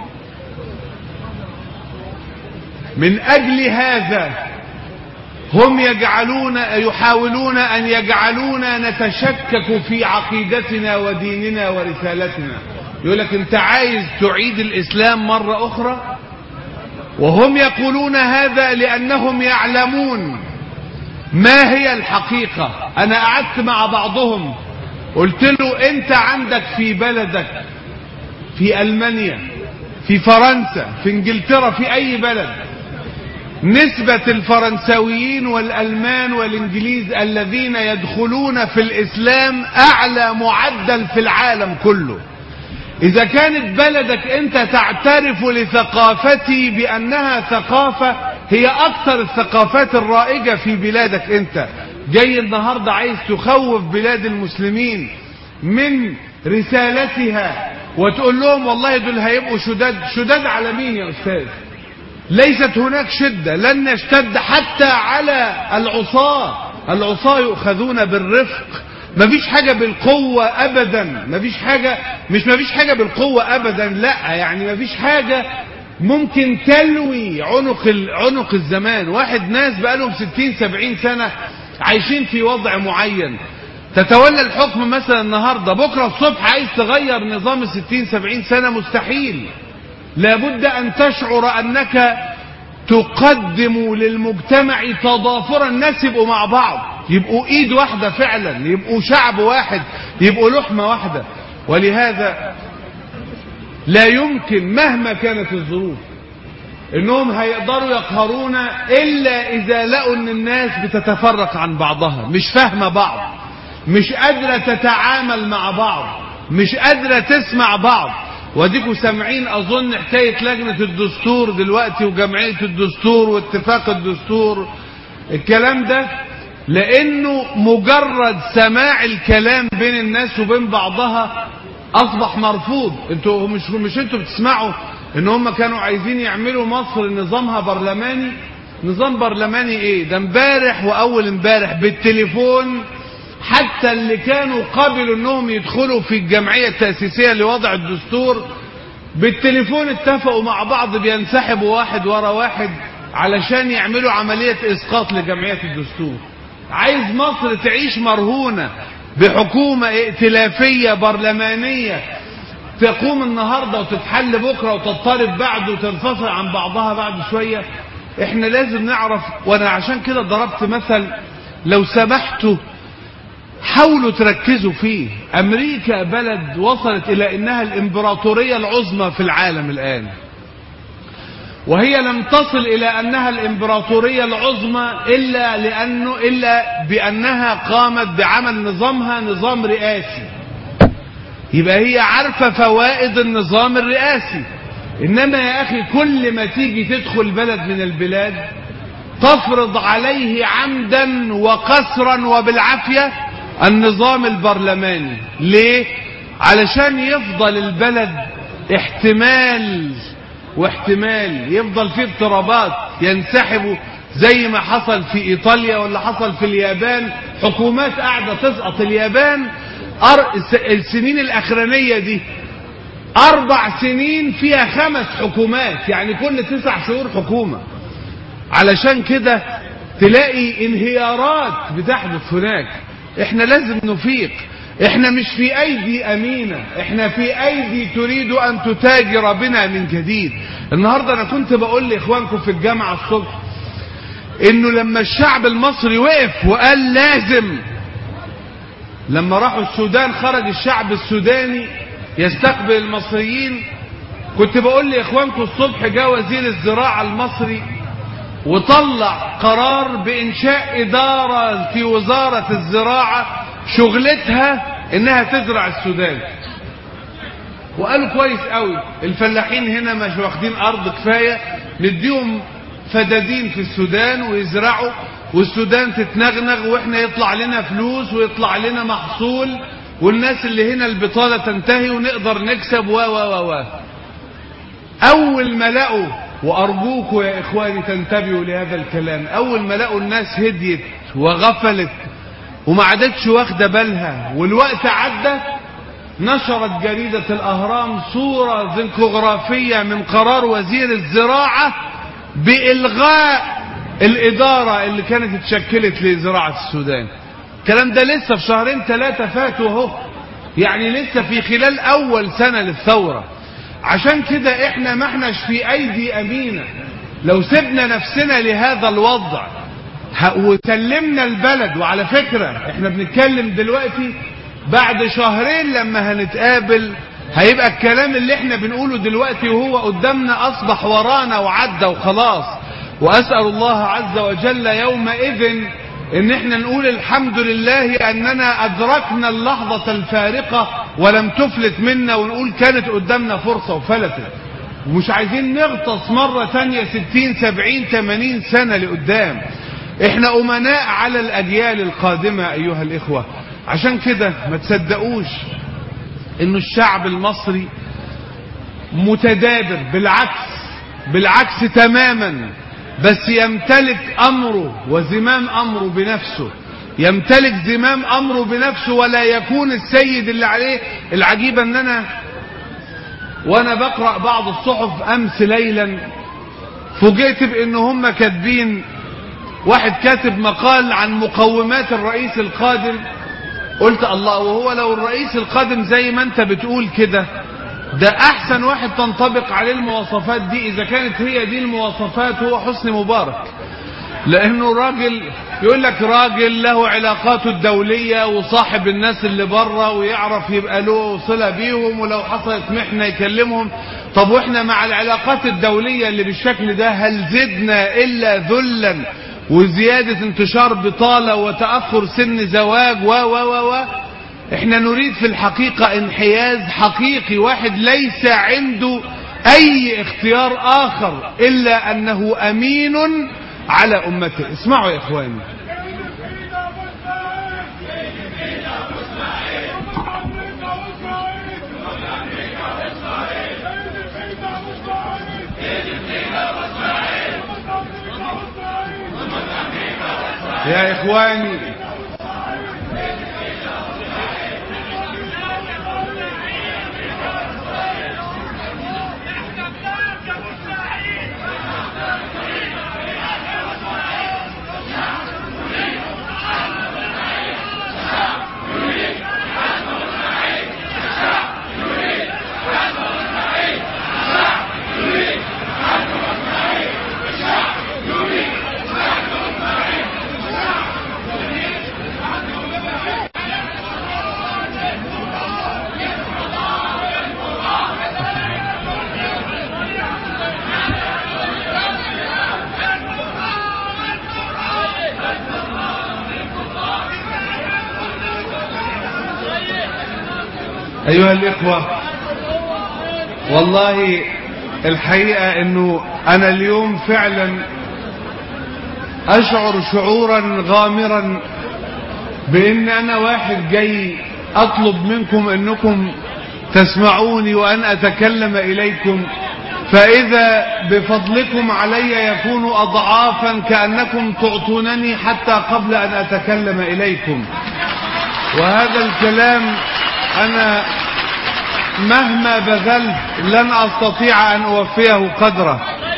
من اجل هذا هم يجعلون يحاولون ان يجعلونا نتشكك في عقيدتنا وديننا ورسالتنا يقول لك انت عايز تعيد الاسلام مرة اخرى وهم يقولون هذا لانهم يعلمون ما هي الحقيقة انا قعدت مع بعضهم قلت له انت عندك في بلدك في المانيا في فرنسا في انجلترا في اي بلد نسبة الفرنساويين والألمان والإنجليز الذين يدخلون في الإسلام أعلى معدل في العالم كله إذا كانت بلدك أنت تعترف لثقافتي بأنها ثقافة هي أكثر الثقافات الرائجة في بلادك أنت جاي النهاردة عايز تخوف بلاد المسلمين من رسالتها وتقول لهم والله دول هيبقوا شداد شداد على مين يا أستاذ ليست هناك شدة لن يشتد حتى على العصاة العصاة يؤخذون بالرفق مفيش حاجة بالقوة أبدا مفيش حاجة مش مفيش حاجة بالقوة أبدا لا يعني مفيش حاجة ممكن تلوي عنق ال- عنق الزمان واحد ناس بقالهم ستين سبعين سنة عايشين في وضع معين تتولى الحكم مثلا النهاردة بكرة الصبح عايز تغير نظام الستين سبعين سنة مستحيل لابد أن تشعر أنك تقدم للمجتمع تضافرا الناس يبقوا مع بعض يبقوا ايد واحدة فعلا يبقوا شعب واحد يبقوا لحمة واحدة ولهذا لا يمكن مهما كانت الظروف انهم هيقدروا يقهرون الا اذا لقوا ان الناس بتتفرق عن بعضها مش فاهمة بعض مش قادرة تتعامل مع بعض مش قادرة تسمع بعض وديكوا سامعين اظن حكاية لجنة الدستور دلوقتي وجمعية الدستور واتفاق الدستور الكلام ده لانه مجرد سماع الكلام بين الناس وبين بعضها اصبح مرفوض انتوا مش مش انتوا بتسمعوا ان هم كانوا عايزين يعملوا مصر نظامها برلماني نظام برلماني ايه ده امبارح واول امبارح بالتليفون حتى اللي كانوا قبلوا انهم يدخلوا في الجمعية التأسيسية لوضع الدستور بالتليفون اتفقوا مع بعض بينسحبوا واحد ورا واحد علشان يعملوا عملية اسقاط لجمعية الدستور عايز مصر تعيش مرهونة بحكومة ائتلافية برلمانية تقوم النهاردة وتتحل بكرة وتضطرب بعد وتنفصل عن بعضها بعد شوية احنا لازم نعرف وانا عشان كده ضربت مثل لو سمحتوا حاولوا تركزوا فيه امريكا بلد وصلت الى انها الامبراطورية العظمى في العالم الان وهي لم تصل الى انها الامبراطورية العظمى الا لانه الا بانها قامت بعمل نظامها نظام رئاسي يبقى هي عارفة فوائد النظام الرئاسي انما يا اخي كل ما تيجي تدخل بلد من البلاد تفرض عليه عمدا وقسرا وبالعافية النظام البرلماني ليه علشان يفضل البلد احتمال واحتمال يفضل فيه اضطرابات ينسحبوا زي ما حصل في ايطاليا ولا حصل في اليابان حكومات قاعدة تسقط اليابان أر... الس- السنين الاخرانية دي اربع سنين فيها خمس حكومات يعني كل تسع شهور حكومة علشان كده تلاقي انهيارات بتحدث هناك احنا لازم نفيق احنا مش في ايدي امينة احنا في ايدي تريد ان تتاجر بنا من جديد النهاردة انا كنت بقول لاخوانكم في الجامعة الصبح انه لما الشعب المصري وقف وقال لازم لما راحوا السودان خرج الشعب السوداني يستقبل المصريين كنت بقول لاخوانكم الصبح جاء وزير الزراعة المصري وطلع قرار بإنشاء إدارة في وزارة الزراعة شغلتها إنها تزرع السودان وقالوا كويس قوي الفلاحين هنا مش واخدين أرض كفاية نديهم فدادين في السودان ويزرعوا والسودان تتنغنغ واحنا يطلع لنا فلوس ويطلع لنا محصول والناس اللي هنا البطالة تنتهي ونقدر نكسب و و و و اول ما لقوا وارجوكوا يا اخواني تنتبهوا لهذا الكلام اول ما لقوا الناس هديت وغفلت وما عادتش واخده بالها والوقت عدى نشرت جريدة الاهرام صورة ذنكوغرافية من قرار وزير الزراعة بالغاء الادارة اللي كانت اتشكلت لزراعة السودان الكلام ده لسه في شهرين ثلاثة فاتوا اهو يعني لسه في خلال اول سنة للثورة عشان كده احنا ما احناش في ايدي امينة لو سبنا نفسنا لهذا الوضع ه- وسلمنا البلد وعلى فكرة احنا بنتكلم دلوقتي بعد شهرين لما هنتقابل هيبقى الكلام اللي احنا بنقوله دلوقتي وهو قدامنا اصبح ورانا وعدى وخلاص وأسأل الله عز وجل يومئذ ان احنا نقول الحمد لله اننا ادركنا اللحظة الفارقة ولم تفلت منا ونقول كانت قدامنا فرصة وفلتت ومش عايزين نغطس مرة تانية ستين سبعين تمانين سنة لقدام احنا امناء على الاجيال القادمة ايها الاخوة عشان كده ما تصدقوش انه الشعب المصري متدابر بالعكس بالعكس تماما بس يمتلك امره وزمام امره بنفسه يمتلك زمام امره بنفسه ولا يكون السيد اللي عليه العجيب ان انا وانا بقرا بعض الصحف امس ليلا فوجئت بان هم كاتبين واحد كاتب مقال عن مقومات الرئيس القادم قلت الله وهو لو الرئيس القادم زي ما انت بتقول كده ده احسن واحد تنطبق عليه المواصفات دي اذا كانت هي دي المواصفات هو حسني مبارك لانه راجل يقول لك راجل له علاقاته الدولية وصاحب الناس اللي بره ويعرف يبقى له صلة بيهم ولو حصلت محنة يكلمهم طب واحنا مع العلاقات الدولية اللي بالشكل ده هل زدنا الا ذلا وزيادة انتشار بطالة وتأخر سن زواج و و و و احنا نريد في الحقيقة انحياز حقيقي واحد ليس عنده اي اختيار اخر الا انه امين على امته اسمعوا يا اخواني يا اخواني ايها الاخوة والله الحقيقة انه انا اليوم فعلا اشعر شعورا غامرا بان انا واحد جاي اطلب منكم انكم تسمعوني وان اتكلم اليكم فاذا بفضلكم علي يكون اضعافا كانكم تعطونني حتى قبل ان اتكلم اليكم وهذا الكلام انا مهما بذلت لن استطيع ان اوفيه قدره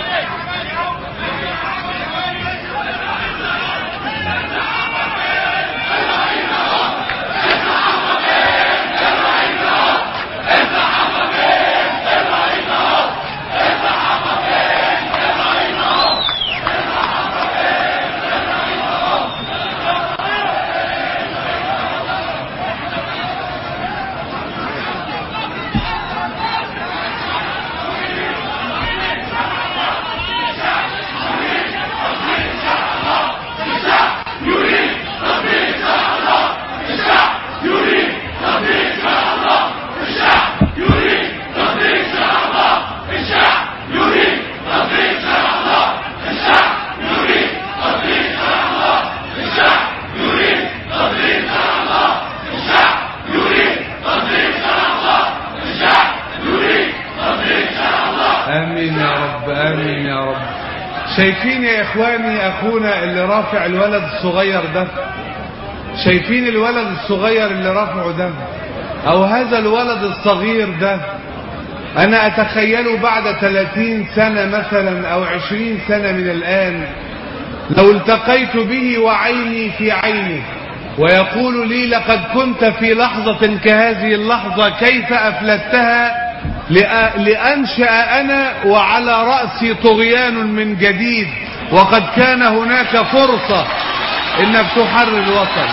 امين يا رب امين يا رب شايفين يا اخواني اخونا اللي رافع الولد الصغير ده شايفين الولد الصغير اللي رافعه ده او هذا الولد الصغير ده انا اتخيله بعد 30 سنة مثلا او 20 سنة من الان لو التقيت به وعيني في عينه ويقول لي لقد كنت في لحظة كهذه اللحظة كيف أفلتها لأ- لأنشأ أنا وعلى رأسي طغيان من جديد وقد كان هناك فرصة إنك تحرر الوطن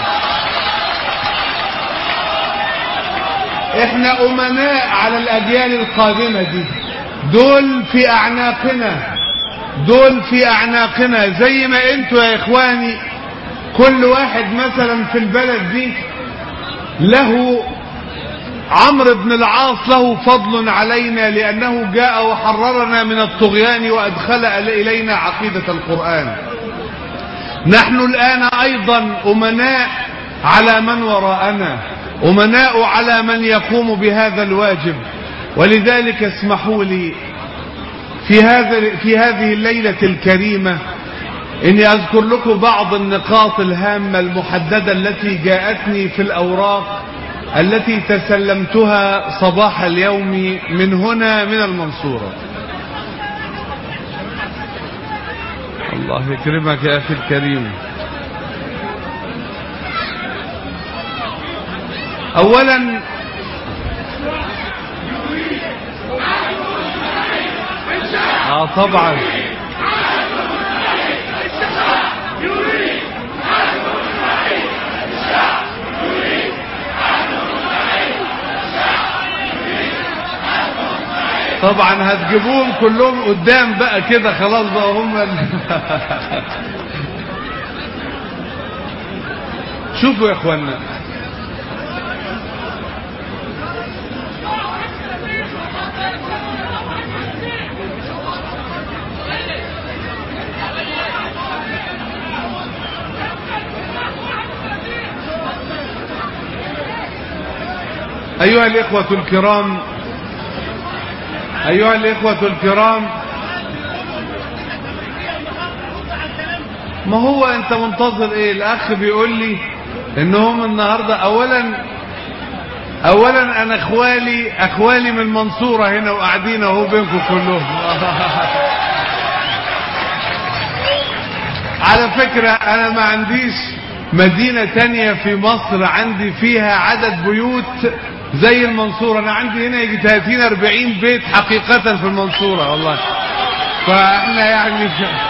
احنا أمناء على الأجيال القادمة دي دول في أعناقنا دول في اعناقنا زي ما انتوا يا اخواني كل واحد مثلا في البلد دي له عمرو بن العاص له فضل علينا لأنه جاء وحررنا من الطغيان وأدخل إلينا عقيدة القرآن نحن الآن أيضا أمناء على من وراءنا أمناء على من يقوم بهذا الواجب ولذلك اسمحوا لي في هذا في هذه الليلة الكريمة إني أذكر لكم بعض النقاط الهامة المحددة التي جاءتني في الأوراق التي تسلمتها صباح اليوم من هنا من المنصورة الله يكرمك يا أخي الكريم أولا آه طبعا طبعا هتجيبوهم كلهم قدام بقى كده خلاص بقى هم ال... شوفوا يا اخوانا أيها الإخوة الكرام أيها الإخوة الكرام ما هو أنت منتظر إيه الأخ بيقول لي إنهم النهاردة أولا أولا أنا أخوالي أخوالي من المنصورة هنا وقاعدين أهو بينكم كلهم على فكرة أنا ما عنديش مدينة تانية في مصر عندي فيها عدد بيوت زي المنصورة أنا عندي هنا يجي 30 40 بيت حقيقة في المنصورة والله فإحنا يعني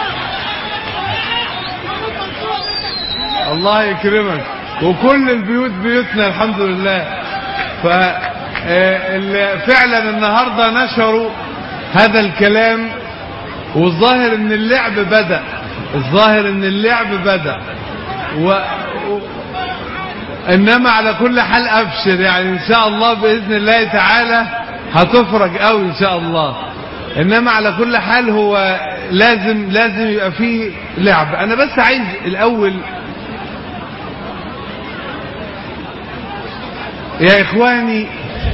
الله يكرمك وكل البيوت بيوتنا الحمد لله ففعلا النهاردة نشروا هذا الكلام والظاهر ان اللعب بدأ الظاهر ان اللعب بدأ و... انما على كل حال ابشر يعني ان شاء الله باذن الله تعالى هتفرج قوي ان شاء الله انما على كل حال هو لازم لازم يبقى فيه لعب انا بس عايز الاول يا اخواني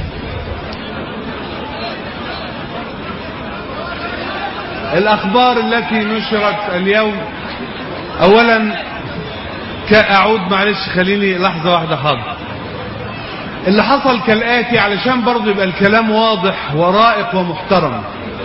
الاخبار التي نشرت اليوم اولا اعود معلش خليني لحظة واحدة حاضر اللي حصل كالآتي علشان برضه يبقى الكلام واضح ورائق ومحترم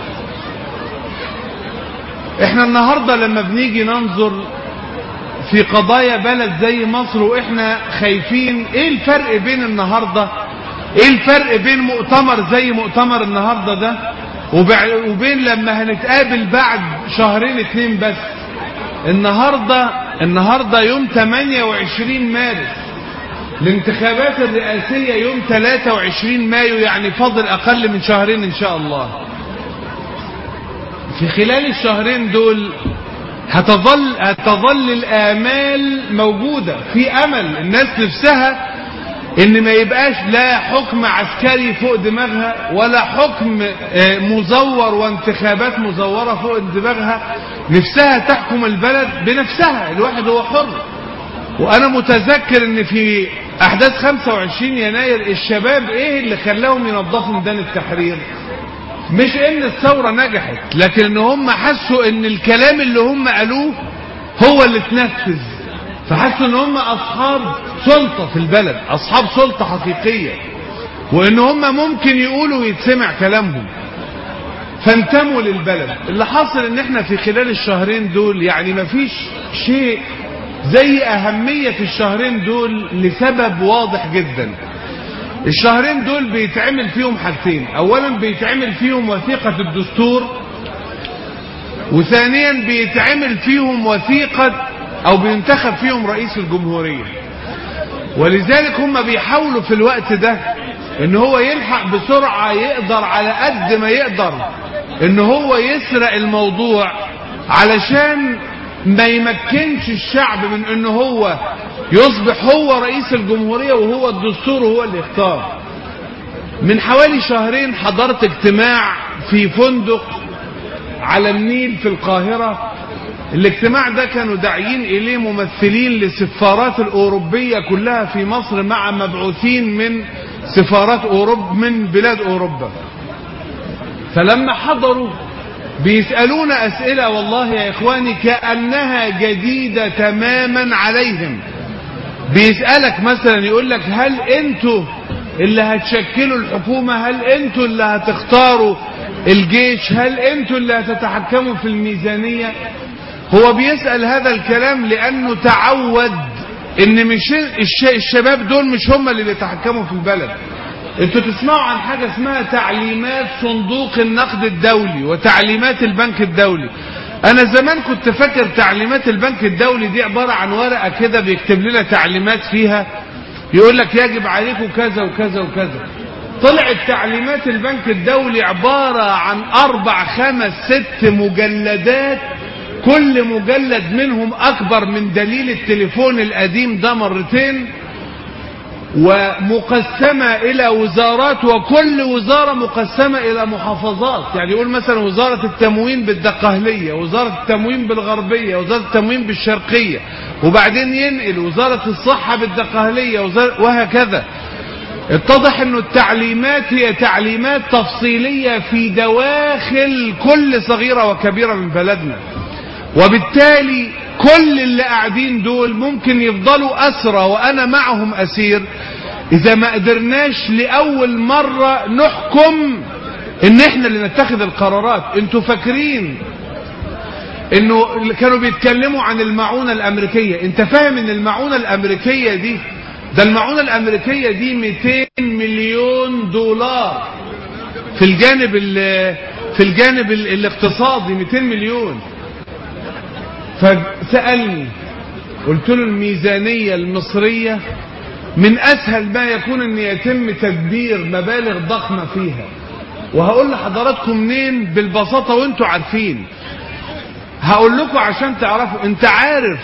احنا النهاردة لما بنيجي ننظر في قضايا بلد زي مصر واحنا خايفين ايه الفرق بين النهاردة ايه الفرق بين مؤتمر زي مؤتمر النهاردة ده وبين لما هنتقابل بعد شهرين اتنين بس النهاردة النهاردة يوم 28 مارس الانتخابات الرئاسية يوم 23 مايو يعني فاضل أقل من شهرين إن شاء الله في خلال الشهرين دول هتظل هتظل الآمال موجودة في أمل الناس نفسها ان ما يبقاش لا حكم عسكري فوق دماغها ولا حكم مزور وانتخابات مزورة فوق دماغها نفسها تحكم البلد بنفسها الواحد هو حر وانا متذكر ان في احداث 25 يناير الشباب ايه اللي خلاهم ينظفوا ميدان التحرير مش ان الثورة نجحت لكن ان هم حسوا ان الكلام اللي هم قالوه هو اللي اتنفذ فحسوا ان هم اصحاب سلطة في البلد اصحاب سلطة حقيقية وان هم ممكن يقولوا ويتسمع كلامهم فانتموا للبلد اللي حاصل ان احنا في خلال الشهرين دول يعني مفيش شيء زي اهمية الشهرين دول لسبب واضح جدا الشهرين دول بيتعمل فيهم حاجتين اولا بيتعمل فيهم وثيقة الدستور وثانيا بيتعمل فيهم وثيقة او بينتخب فيهم رئيس الجمهورية ولذلك هم بيحاولوا في الوقت ده ان هو يلحق بسرعة يقدر على قد ما يقدر ان هو يسرق الموضوع علشان ما يمكنش الشعب من انه هو يصبح هو رئيس الجمهورية وهو الدستور وهو اللي يختار من حوالي شهرين حضرت اجتماع في فندق على النيل في القاهرة الاجتماع ده كانوا داعيين اليه ممثلين للسفارات الاوروبية كلها في مصر مع مبعوثين من سفارات اوروبا من بلاد اوروبا فلما حضروا بيسألونا اسئلة والله يا اخواني كأنها جديدة تماما عليهم بيسألك مثلا يقول لك هل انتوا اللي هتشكلوا الحكومة هل انتوا اللي هتختاروا الجيش هل انتوا اللي هتتحكموا في الميزانية هو بيسأل هذا الكلام لانه تعود ان مش الش- الشباب دول مش هم اللي بيتحكموا في البلد انتوا تسمعوا عن حاجة اسمها تعليمات صندوق النقد الدولي وتعليمات البنك الدولي انا زمان كنت فاكر تعليمات البنك الدولي دي عبارة عن ورقة كده بيكتب لنا تعليمات فيها يقول لك يجب عليكم كذا وكذا وكذا طلعت تعليمات البنك الدولي عبارة عن أربع خمس ست مجلدات كل مجلد منهم أكبر من دليل التليفون القديم ده مرتين ومقسمة إلى وزارات وكل وزارة مقسمة إلى محافظات يعني يقول مثلا وزارة التموين بالدقهلية وزارة التموين بالغربية وزارة التموين بالشرقية وبعدين ينقل وزارة الصحة بالدقهلية وزارة وهكذا اتضح انه التعليمات هي تعليمات تفصيلية في دواخل كل صغيرة وكبيرة من بلدنا وبالتالي كل اللي قاعدين دول ممكن يفضلوا أسرى وأنا معهم أسير إذا ما قدرناش لأول مرة نحكم إن إحنا اللي نتخذ القرارات أنتوا فاكرين إنه اللي كانوا بيتكلموا عن المعونة الأمريكية أنت فاهم إن المعونة الأمريكية دي ده المعونة الأمريكية دي 200 مليون دولار في الجانب ال- في الجانب ال- الاقتصادي 200 مليون فسألني قلت له الميزانية المصرية من أسهل ما يكون أن يتم تدبير مبالغ ضخمة فيها وهقول لحضراتكم منين بالبساطة وانتوا عارفين هقول لكم عشان تعرفوا انت عارف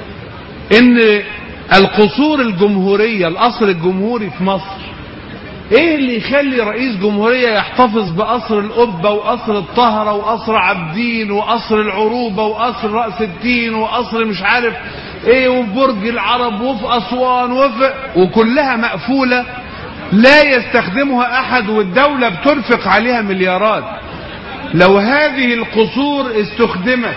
ان القصور الجمهورية القصر الجمهوري في مصر ايه اللي يخلي رئيس جمهورية يحتفظ بقصر القبة وقصر الطهرة وقصر عابدين وقصر العروبة وقصر رأس الدين وقصر مش عارف ايه وفي برج العرب وفي اسوان وفي وكلها مقفولة لا يستخدمها احد والدولة بتنفق عليها مليارات لو هذه القصور استخدمت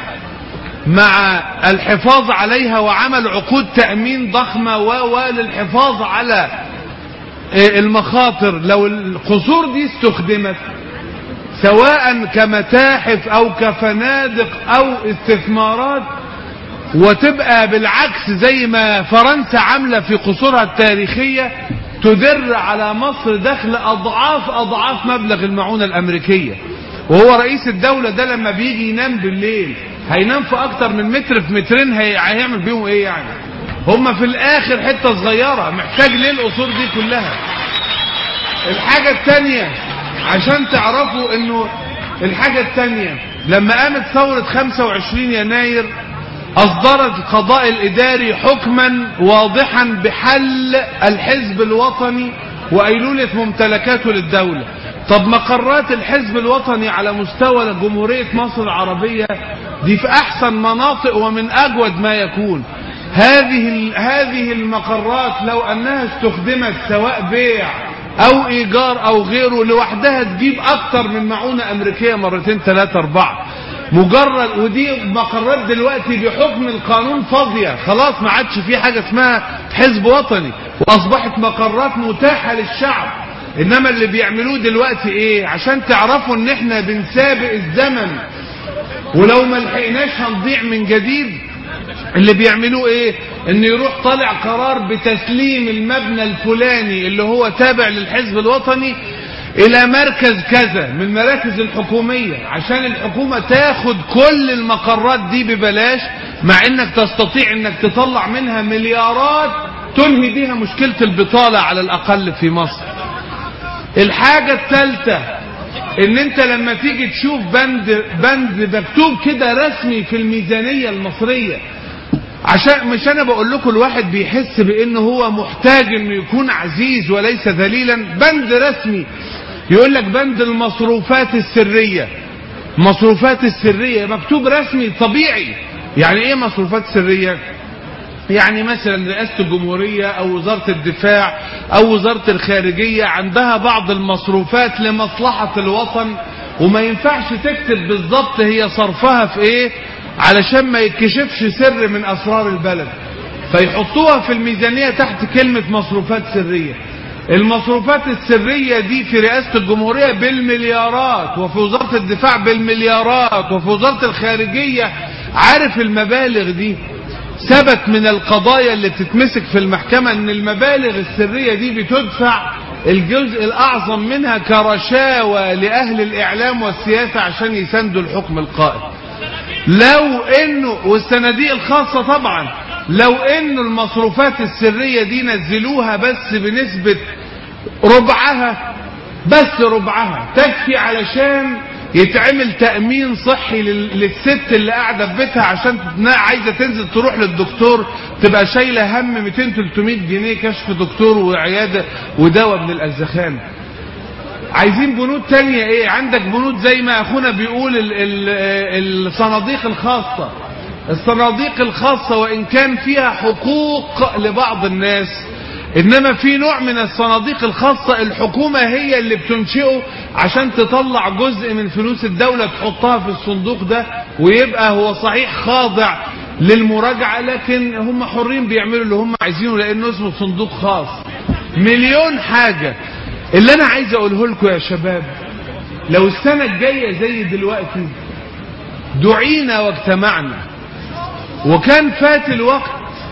مع الحفاظ عليها وعمل عقود تأمين ضخمة و للحفاظ على المخاطر لو القصور دي استخدمت سواء كمتاحف او كفنادق او استثمارات وتبقى بالعكس زي ما فرنسا عاملة في قصورها التاريخية تدر على مصر دخل اضعاف اضعاف مبلغ المعونة الامريكية وهو رئيس الدولة ده لما بيجي ينام بالليل هينام في اكتر من متر في مترين هي- هيعمل بيهم ايه يعني هم في الاخر حتة صغيرة محتاج ليه القصور دي كلها الحاجة التانية عشان تعرفوا انه الحاجة التانية لما قامت ثورة 25 يناير اصدرت القضاء الاداري حكما واضحا بحل الحزب الوطني وايلولة ممتلكاته للدولة طب مقرات الحزب الوطني على مستوى جمهورية مصر العربية دي في احسن مناطق ومن اجود ما يكون هذه ال- هذه المقرات لو انها استخدمت سواء بيع او ايجار او غيره لوحدها تجيب اكتر من معونة امريكية مرتين ثلاثة اربعة مجرد ودي مقرات دلوقتي بحكم القانون فاضية خلاص ما عادش في حاجة اسمها حزب وطني واصبحت مقرات متاحة للشعب انما اللي بيعملوه دلوقتي ايه عشان تعرفوا ان احنا بنسابق الزمن ولو ما لحقناش هنضيع من جديد اللي بيعملوه ايه ان يروح طالع قرار بتسليم المبنى الفلاني اللي هو تابع للحزب الوطني الى مركز كذا من المراكز الحكومية عشان الحكومة تاخد كل المقرات دي ببلاش مع انك تستطيع انك تطلع منها مليارات تنهي بيها مشكلة البطالة على الاقل في مصر الحاجة الثالثة ان انت لما تيجي تشوف بند بند مكتوب كده رسمي في الميزانية المصرية عشان مش انا بقول لكم الواحد بيحس بانه هو محتاج انه يكون عزيز وليس ذليلا بند رسمي يقول لك بند المصروفات السرية مصروفات السرية مكتوب رسمي طبيعي يعني ايه مصروفات سرية يعني مثلا رئاسة الجمهورية او وزارة الدفاع او وزارة الخارجية عندها بعض المصروفات لمصلحة الوطن وما ينفعش تكتب بالظبط هي صرفها في ايه علشان ما يتكشفش سر من اسرار البلد فيحطوها في الميزانية تحت كلمة مصروفات سرية المصروفات السرية دي في رئاسة الجمهورية بالمليارات وفي وزارة الدفاع بالمليارات وفي وزارة الخارجية عارف المبالغ دي ثبت من القضايا اللي تتمسك في المحكمة ان المبالغ السرية دي بتدفع الجزء الاعظم منها كرشاوى لاهل الاعلام والسياسة عشان يساندوا الحكم القائم لو انه والصناديق الخاصة طبعا لو انه المصروفات السرية دي نزلوها بس بنسبة ربعها بس ربعها تكفي علشان يتعمل تأمين صحي لل- للست اللي قاعدة في بيتها عشان تتنا- عايزة تنزل تروح للدكتور تبقى شايلة هم 200 300 جنيه كشف دكتور وعيادة ودواء من الأزخان عايزين بنود تانية ايه عندك بنود زي ما اخونا بيقول ال ال الصناديق الخاصة الصناديق الخاصة وان كان فيها حقوق لبعض الناس انما في نوع من الصناديق الخاصة الحكومة هي اللي بتنشئه عشان تطلع جزء من فلوس الدولة تحطها في الصندوق ده ويبقى هو صحيح خاضع للمراجعة لكن هم حرين بيعملوا اللي هم عايزينه لانه اسمه صندوق خاص مليون حاجة اللي انا عايز اقوله لكم يا شباب لو السنة الجاية زي دلوقتي دعينا واجتمعنا وكان فات الوقت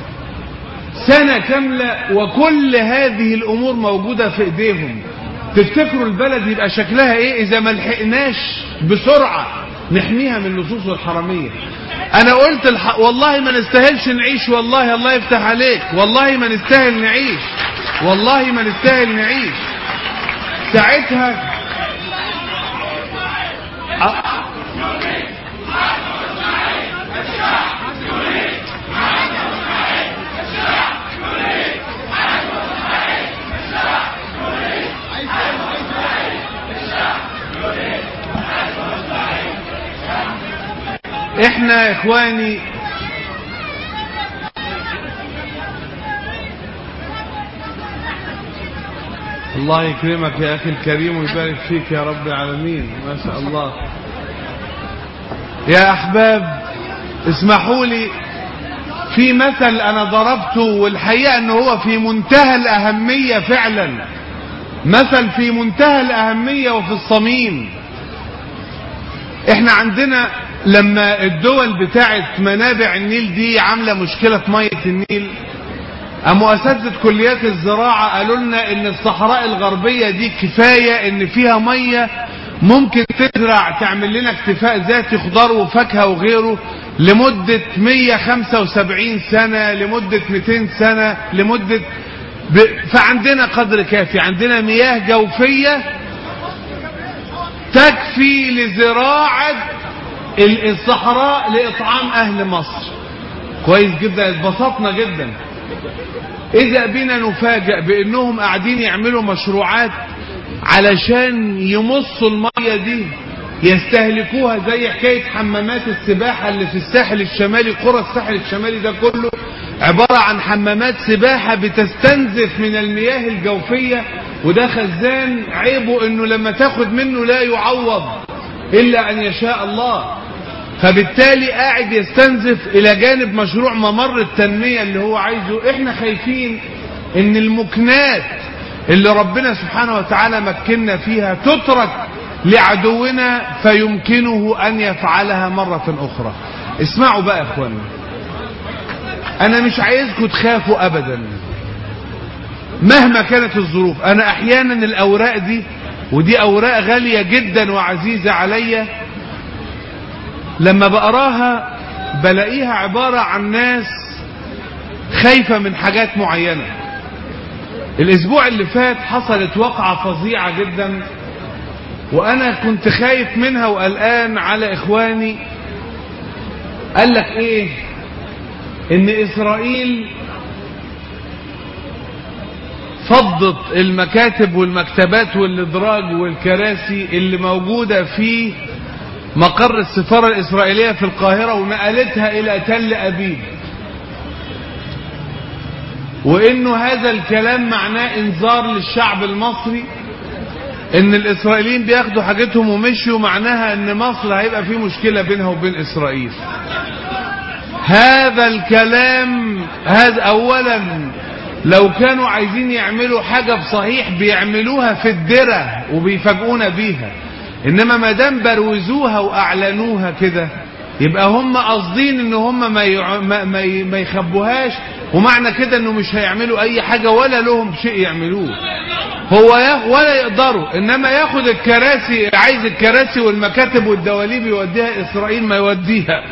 سنة كاملة وكل هذه الامور موجودة في ايديهم تفتكروا البلد يبقى شكلها ايه اذا ما لحقناش بسرعة نحميها من اللصوص والحرامية انا قلت الح... والله ما نستاهلش نعيش والله الله يفتح عليك والله ما نستاهل نعيش والله ما نستاهل نعيش ساعتها أ- احنا يا اخواني الله يكرمك يا اخي الكريم ويبارك فيك يا رب العالمين ما شاء الله يا احباب اسمحوا لي في مثل انا ضربته والحقيقه انه هو في منتهى الاهميه فعلا مثل في منتهى الاهميه وفي الصميم احنا عندنا لما الدول بتاعت منابع النيل دي عامله مشكله ميه النيل قاموا اساتذه كليات الزراعه قالوا لنا ان الصحراء الغربيه دي كفايه ان فيها ميه ممكن تزرع تعمل لنا اكتفاء ذاتي خضار وفاكهه وغيره لمده 175 سنه لمده 200 سنه لمده ب... فعندنا قدر كافي عندنا مياه جوفيه تكفي لزراعه ال- الصحراء لاطعام اهل مصر كويس جدا اتبسطنا جدا إذا بنا نفاجأ بأنهم قاعدين يعملوا مشروعات علشان يمصوا المية دي يستهلكوها زي حكاية حمامات السباحة اللي في الساحل الشمالي قرى الساحل الشمالي ده كله عبارة عن حمامات سباحة بتستنزف من المياه الجوفية وده خزان عيبه انه لما تاخد منه لا يعوض الا ان يشاء الله فبالتالي قاعد يستنزف الى جانب مشروع ممر التنمية اللي هو عايزه احنا خايفين ان المكنات اللي ربنا سبحانه وتعالى مكننا فيها تترك لعدونا فيمكنه ان يفعلها مرة اخرى اسمعوا بقى يا اخوانا انا مش عايزكم تخافوا ابدا مهما كانت الظروف انا احيانا الاوراق دي ودي اوراق غالية جدا وعزيزة عليا لما بقراها بلاقيها عبارة عن ناس خايفة من حاجات معينة الاسبوع اللي فات حصلت وقعة فظيعة جدا وانا كنت خايف منها وقلقان على اخواني قال لك ايه ان اسرائيل فضت المكاتب والمكتبات والادراج والكراسي اللي موجودة في مقر السفارة الاسرائيلية في القاهرة ونقلتها الى تل ابيب وانه هذا الكلام معناه انذار للشعب المصري ان الاسرائيليين بياخدوا حاجتهم ومشوا معناها ان مصر هيبقى في مشكلة بينها وبين اسرائيل هذا الكلام هذا اولا لو كانوا عايزين يعملوا حاجة بصحيح بيعملوها في الدرة وبيفاجئونا بيها انما ما دام بروزوها واعلنوها كده يبقى هم قاصدين ان هم ما يع- ما ما ي- ما يخبوهاش ومعنى كده انه مش هيعملوا اي حاجة ولا لهم شيء يعملوه هو يا- ولا يقدروا انما ياخد الكراسي عايز الكراسي والمكاتب والدواليب يوديها اسرائيل ما يوديها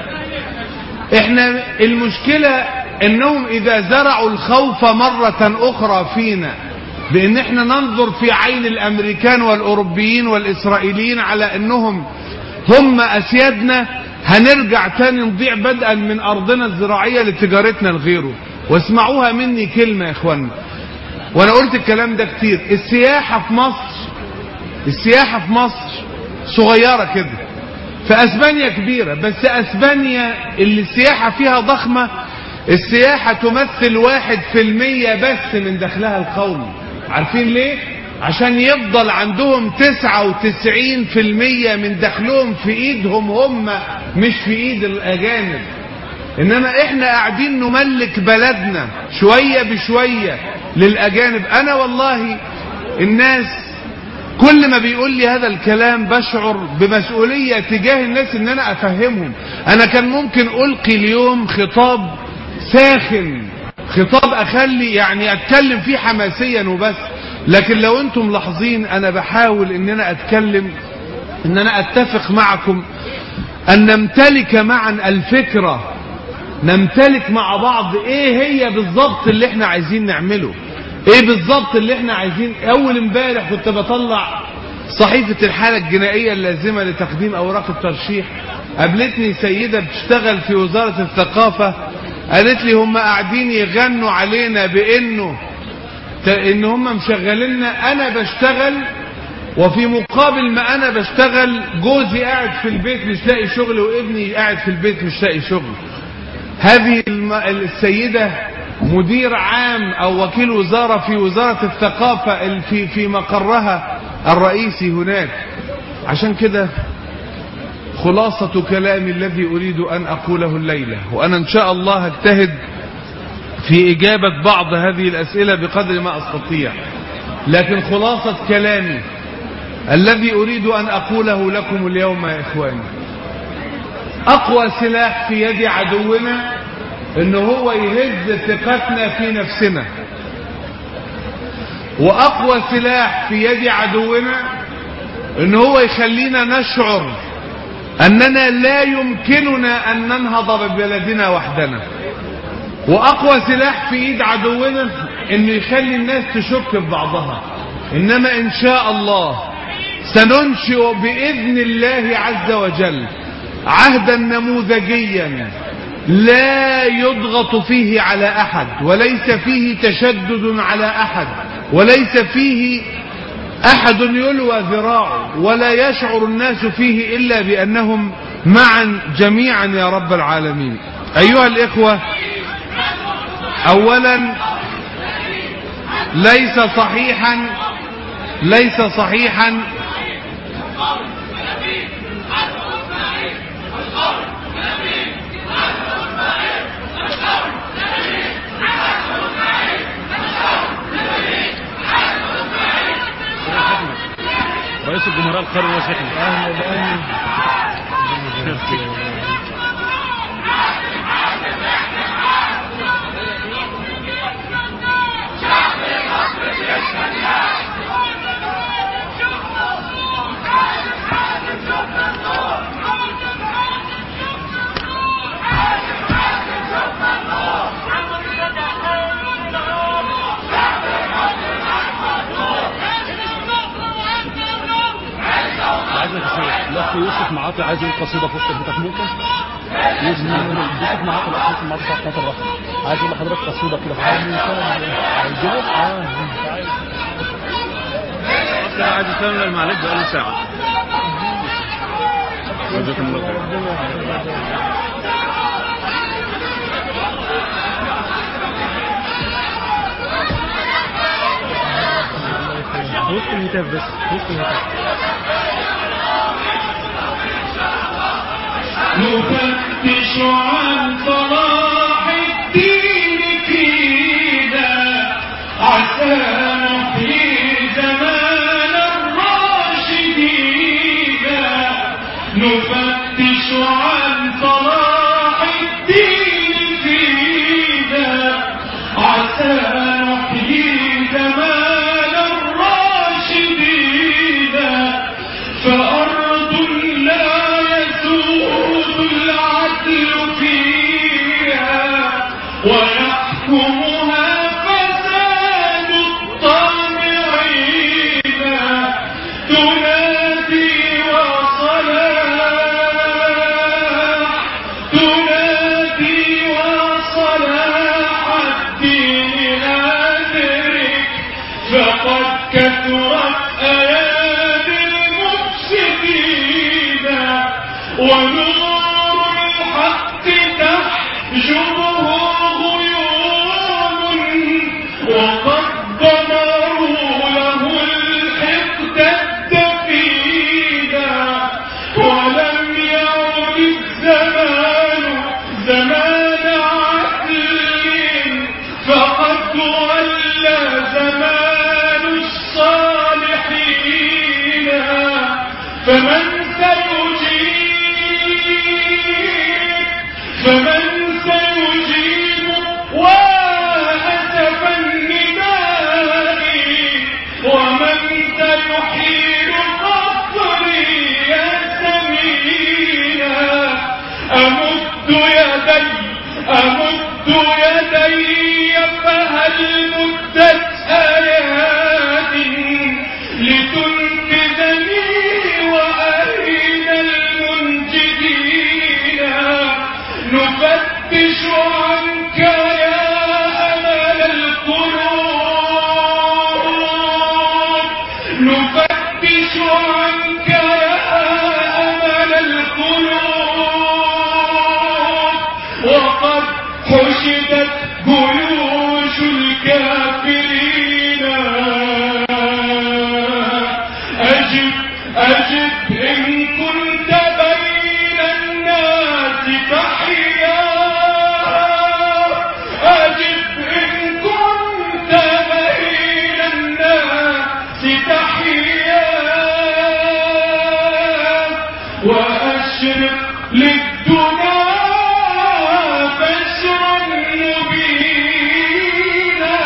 احنا المشكلة انهم اذا زرعوا الخوف مرة اخرى فينا بان احنا ننظر في عين الامريكان والاوروبيين والاسرائيليين على انهم هم اسيادنا هنرجع تاني نضيع بدءا من ارضنا الزراعية لتجارتنا لغيره واسمعوها مني كلمة يا اخوانا وانا قلت الكلام ده كتير السياحة في مصر السياحة في مصر صغيرة كده في اسبانيا كبيرة بس اسبانيا اللي السياحة فيها ضخمة السياحة تمثل واحد في المية بس من دخلها القومي عارفين ليه؟ عشان يفضل عندهم تسعة وتسعين في المية من دخلهم في ايدهم هم مش في ايد الاجانب انما احنا قاعدين نملك بلدنا شوية بشوية للاجانب انا والله الناس كل ما بيقول لي هذا الكلام بشعر بمسؤولية تجاه الناس ان انا افهمهم انا كان ممكن القي اليوم خطاب ساخن خطاب اخلي يعني اتكلم فيه حماسيا وبس لكن لو انتم ملاحظين انا بحاول ان انا اتكلم ان انا اتفق معكم ان نمتلك معا الفكرة نمتلك مع بعض ايه هي بالظبط اللي احنا عايزين نعمله ايه بالظبط اللي احنا عايزين اول امبارح كنت بطلع صحيفة الحالة الجنائية اللازمة لتقديم اوراق الترشيح قابلتني سيدة بتشتغل في وزارة الثقافة قالت لي هم قاعدين يغنوا علينا بانه ت- ان هم مشغليننا انا بشتغل وفي مقابل ما انا بشتغل جوزي قاعد في البيت مش لاقي شغل وابني قاعد في البيت مش لاقي شغل هذه الم- السيدة مدير عام او وكيل وزارة في وزارة الثقافة ال- في في مقرها الرئيسي هناك عشان كده خلاصة كلامي الذي أريد أن أقوله الليلة وأنا إن شاء الله هجتهد في إجابة بعض هذه الأسئلة بقدر ما أستطيع لكن خلاصة كلامي الذي أريد أن أقوله لكم اليوم يا إخواني أقوى سلاح في يد عدونا إن هو يهز ثقتنا في نفسنا وأقوى سلاح في يد عدونا إن هو يخلينا نشعر أننا لا يمكننا أن ننهض ببلدنا وحدنا وأقوى سلاح في إيد عدونا إنه يخلي الناس تشك في بعضها إنما إن شاء الله سننشئ بإذن الله عز وجل عهدا نموذجيا لا يضغط فيه على أحد وليس فيه تشدد على أحد وليس فيه أحد يلوى ذراعه ولا يشعر الناس فيه إلا بأنهم معا جميعا يا رب العالمين أيها الإخوة أولا ليس صحيحا ليس صحيحا رئيس الجمهورية القاري هو شيخنا Let's go! الاخ يوسف معاطي عايز يقول قصيده في وسط بيتك ممكن يوسف يوسف معاطي الاخ يوسف معاطي بتاع قناه الرحمه عايز يقول لحضرتك قصيده كده هيجيبه اه اصلا عايز يسلم المعلق بقاله ساعه جزاكم الله خير وسط الهتاف بس وسط الهتاف نفتش عن صلاح الدين فينا عسى نحيي زمان الراشدين نفتش عن صلاح الدين فينا عسى نحيي زمان الراشدين فأرض لا يسود العدل فيها ويحكمها فساد الطامعين تنادي وصلاح تنادي وصلاح الدين أدرك فقد كثرت أيادي المفسدين ونور الحق تحجبه غيوم وقد ضمروا له الحقد الدفينا ولم يعد الزمان زمان عدل فقد ولى زمان الصالحين فمن سيجيب فمن سيجيب وهتف النداء ومن سيحيل قصري يا سمينا أمد يدي أمد يدي فهل مدت آيات لتنقذني وأهين المنجدين نفتش عنك يا أمل القلوب نفتش عنك يا أمل القلوب وقد حشدت جيوش الكافرين أجب أجب إن كنت بين الناس تحيا أجب إن كنت بين الناس تحيا وأشرق للدنا بشرا مبينا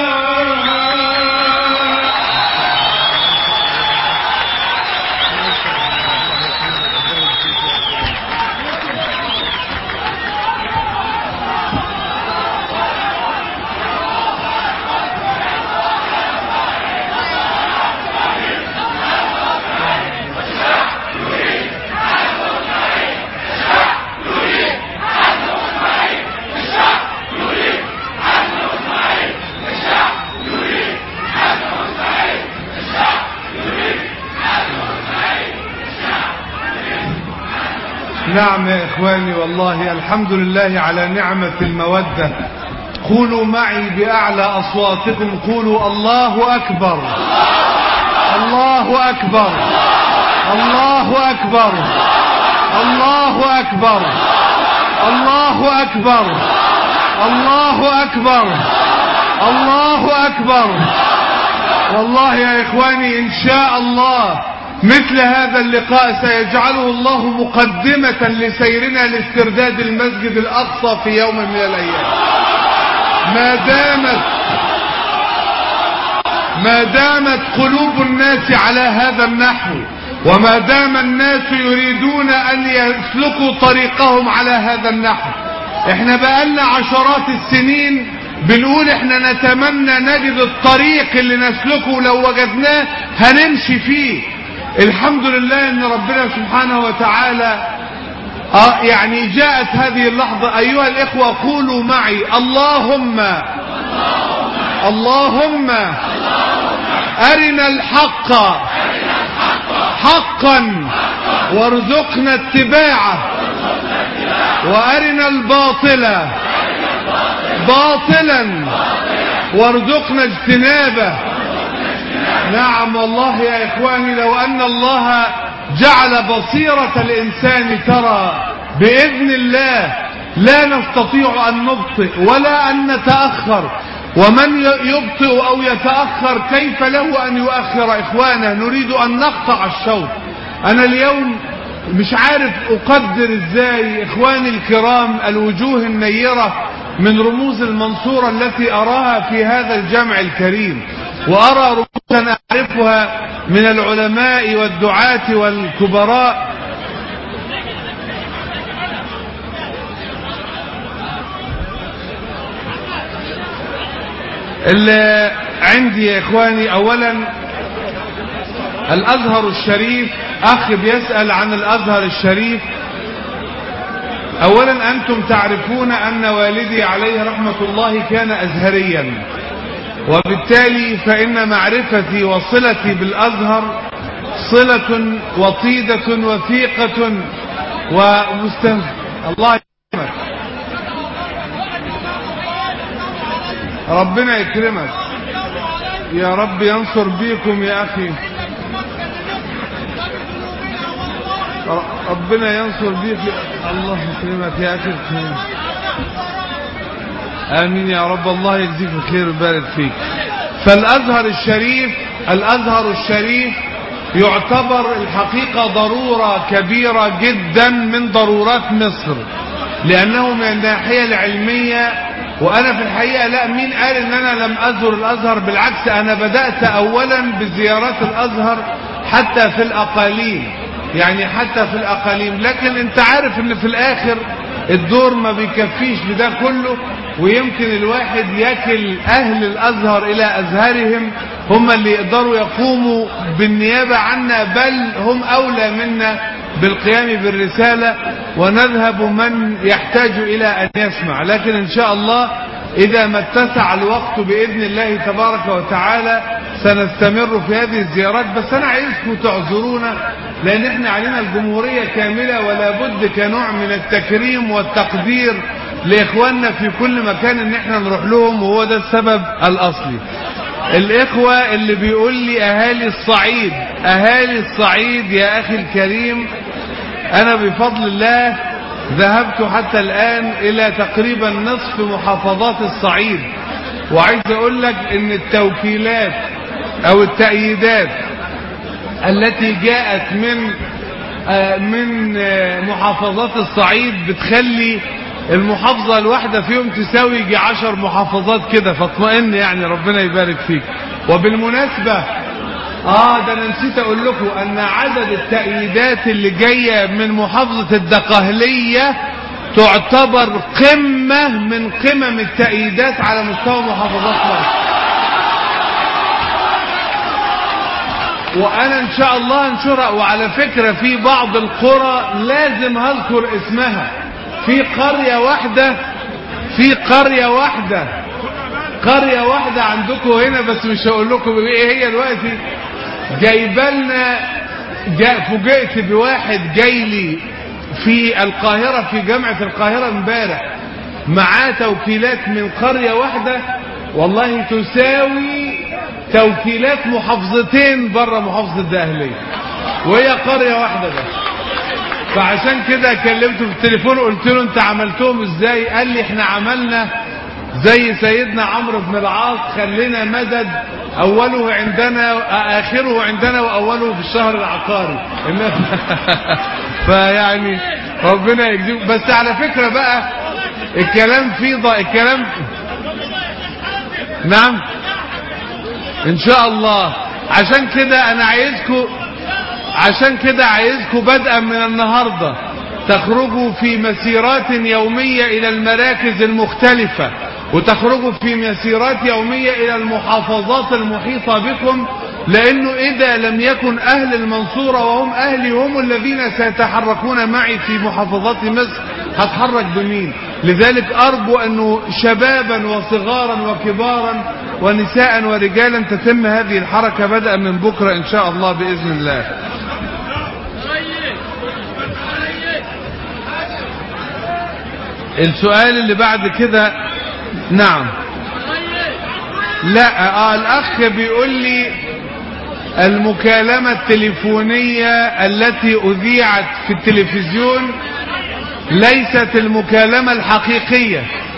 نعم يا إخواني والله الحمد لله على نعمة المودة قولوا معي بأعلى أصواتكم قولوا الله أكبر الله أكبر الله أكبر الله أكبر الله أكبر الله أكبر الله أكبر والله يا إخواني إن شاء الله مثل هذا اللقاء سيجعله الله مقدمة لسيرنا لاسترداد المسجد الأقصى في يوم من الأيام ما دامت ما دامت قلوب الناس على هذا النحو وما دام الناس يريدون أن يسلكوا طريقهم على هذا النحو احنا بقالنا عشرات السنين بنقول احنا نتمنى نجد الطريق اللي نسلكه لو وجدناه هنمشي فيه الحمد لله ان ربنا سبحانه وتعالى آه يعني جاءت هذه اللحظة ايها الاخوة قولوا معي اللهم اللهم ارنا الحق حقا وارزقنا اتباعه وارنا الباطل باطلا وارزقنا اجتنابه نعم والله يا إخواني لو أن الله جعل بصيرة الإنسان ترى بإذن الله لا نستطيع أن نبطئ ولا أن نتأخر ومن يبطئ أو يتأخر كيف له أن يؤخر إخوانه نريد أن نقطع الشوط أنا اليوم مش عارف أقدر إزاي إخواني الكرام الوجوه النيرة من رموز المنصورة التي أراها في هذا الجمع الكريم وأرى رموزا أعرفها من العلماء والدعاة والكبراء اللي عندي يا إخواني أولا الأزهر الشريف أخ بيسأل عن الأزهر الشريف أولا أنتم تعرفون أن والدي عليه رحمة الله كان أزهريا وبالتالي فإن معرفتي وصلتي بالأزهر صلة وطيدة وثيقة ومستمر الله يكرمك ربنا يكرمك يا رب ينصر بيكم يا أخي ربنا ينصر بيك الله يكرمك يا أخي الخير آمين يا رب الله يجزيك الخير ويبارك فيك فالأزهر الشريف الأزهر الشريف يعتبر الحقيقة ضرورة كبيرة جدا من ضرورات مصر لأنه من الناحية العلمية وأنا في الحقيقة لا مين قال إن أنا لم أزر الأزهر بالعكس أنا بدأت أولا بزيارات الأزهر حتى في الأقاليم يعني حتى في الأقاليم لكن أنت عارف إن في الآخر الدور ما بيكفيش بده كله ويمكن الواحد يكل أهل الأزهر إلى أزهرهم هم اللي يقدروا يقوموا بالنيابة عنا بل هم أولى منا بالقيام بالرسالة ونذهب من يحتاج إلى أن يسمع لكن إن شاء الله إذا ما اتسع الوقت بإذن الله تبارك وتعالى سنستمر في هذه الزيارات بس أنا عايزكم تعذرونا لأن احنا علينا الجمهورية كاملة ولا بد كنوع من التكريم والتقدير لإخواننا في كل مكان إن احنا نروح لهم وهو ده السبب الأصلي الإخوة اللي بيقول لي أهالي الصعيد أهالي الصعيد يا أخي الكريم أنا بفضل الله ذهبت حتى الآن إلى تقريبا نصف محافظات الصعيد وعايز أقول لك إن التوكيلات أو التأييدات التي جاءت من آه من آه محافظات الصعيد بتخلي المحافظة الواحدة فيهم تساوي يجي عشر محافظات كده فاطمئن يعني ربنا يبارك فيك وبالمناسبة اه ده انا نسيت اقول لكم ان عدد التأييدات اللي جاية من محافظة الدقهلية تعتبر قمة من قمم التأييدات على مستوى محافظات مصر وانا ان شاء الله انشرها وعلى فكرة في بعض القرى لازم هذكر اسمها في قرية واحدة في قرية واحدة قرية واحدة عندكم هنا بس مش هقول لكم ايه هي دلوقتي جايبالنا جا فوجئت بواحد جاي لي في القاهرة في جامعة القاهرة امبارح معاه توكيلات من قرية واحدة والله تساوي توكيلات محافظتين بره محافظة الدقهلية وهي قرية واحدة بس فعشان كده كلمته في التليفون قلت له انت عملتهم ازاي قال لي احنا عملنا زي سيدنا عمرو بن العاص خلينا مدد اوله عندنا اخره عندنا واوله في الشهر العقاري فيعني ربنا يجزيك بس على فكرة بقى الكلام فيه ضاء الكلام نعم ان شاء الله عشان كده انا عايزكم عشان كده عايزكم بدءا من النهاردة تخرجوا في مسيرات يومية الى المراكز المختلفة وتخرجوا في مسيرات يومية الى المحافظات المحيطة بكم لأنه إذا لم يكن أهل المنصورة وهم أهلي هم الذين سيتحركون معي في محافظات مصر هتحرك بمين لذلك أرجو أنه شبابا وصغارا وكبارا ونساء ورجالا تتم هذه الحركة بدءا من بكرة إن شاء الله بإذن الله السؤال اللي بعد كده نعم لا آه الأخ بيقول لي المكالمة التليفونية التي أذيعت في التلفزيون ليست المكالمة الحقيقية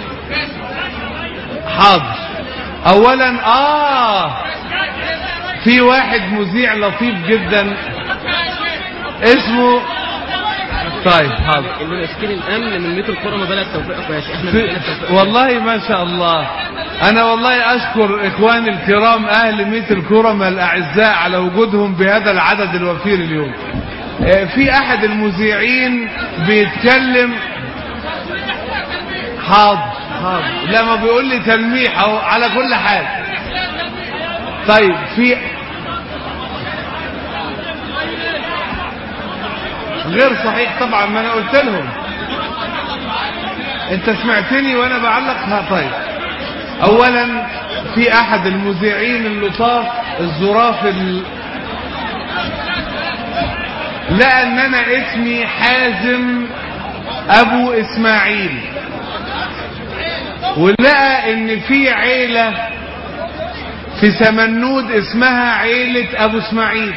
حاضر أولا آه في واحد مذيع لطيف جدا اسمه طيب حاضر اللي ماسكين الامن من متر القرى ما بلد توفيق ماشي احنا في- بنقول توفيق والله ما شاء الله انا والله اشكر اخواني الكرام اهل ميت الكرم الاعزاء على وجودهم بهذا العدد الوفير اليوم آه، في احد المذيعين بيتكلم حاضر حاضر لا ما بيقول لي تلميح اهو على كل حال طيب في غير صحيح طبعا ما انا قلت لهم انت سمعتني وانا بعلق ها طيب اولا في احد المذيعين اللطاف الظراف ال... لقى ان انا اسمي حازم ابو اسماعيل ولقى ان في عيلة في سمنود اسمها عيلة ابو اسماعيل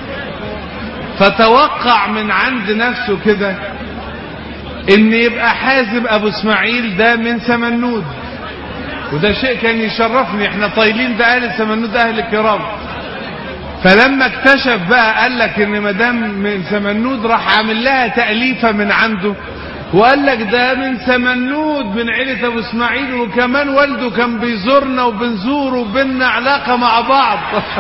فتوقع من عند نفسه كده ان يبقى حازم ابو اسماعيل ده من سمنود وده شيء كان يشرفني احنا طايلين ده اهل سمنود اهل الكرام فلما اكتشف بقى قال لك ان مدام من سمنود راح عامل لها تأليفة من عنده وقال لك ده من سمنود من عيلة ابو اسماعيل وكمان والده كان بيزورنا وبنزوره وبيننا علاقة مع بعض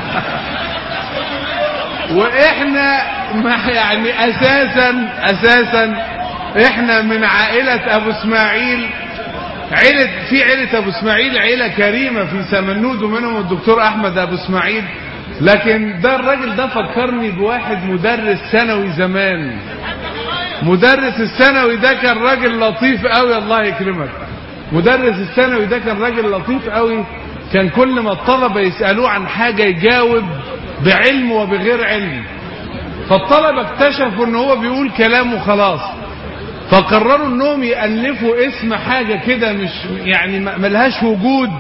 واحنا ما يعني اساسا اساسا احنا من عائلة ابو اسماعيل عيلة في عيلة ابو اسماعيل عيلة كريمة في سمنود ومنهم الدكتور احمد ابو اسماعيل لكن ده الراجل ده فكرني بواحد مدرس ثانوي زمان مدرس الثانوي ده كان راجل لطيف قوي الله يكرمك مدرس الثانوي ده كان راجل لطيف قوي كان كل ما الطلبة يسألوه عن حاجة يجاوب بعلم وبغير علم فالطلبة اكتشفوا ان هو بيقول كلام وخلاص فقرروا انهم يألفوا اسم حاجة كده مش يعني ما- ملهاش وجود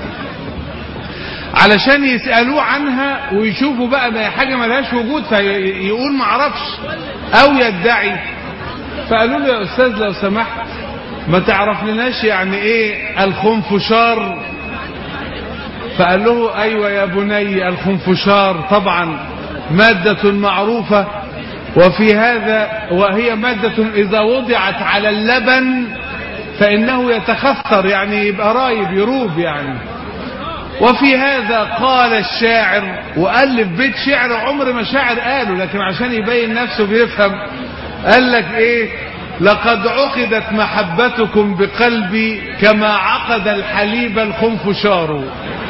علشان يسألوه عنها ويشوفوا بقى ما هي حاجة ملهاش وجود فيقول معرفش او يدعي فقالوا له يا استاذ لو سمحت ما تعرف لناش يعني ايه الخنفشار فقال له ايوه يا بني الخنفشار طبعا مادة معروفة وفي هذا وهي مادة اذا وضعت على اللبن فانه يتخثر يعني يبقى رايب يروب يعني وفي هذا قال الشاعر وألف بيت شعر عمر ما شاعر قاله لكن عشان يبين نفسه بيفهم قال لك ايه لقد عقدت محبتكم بقلبي كما عقد الحليب الخنفشار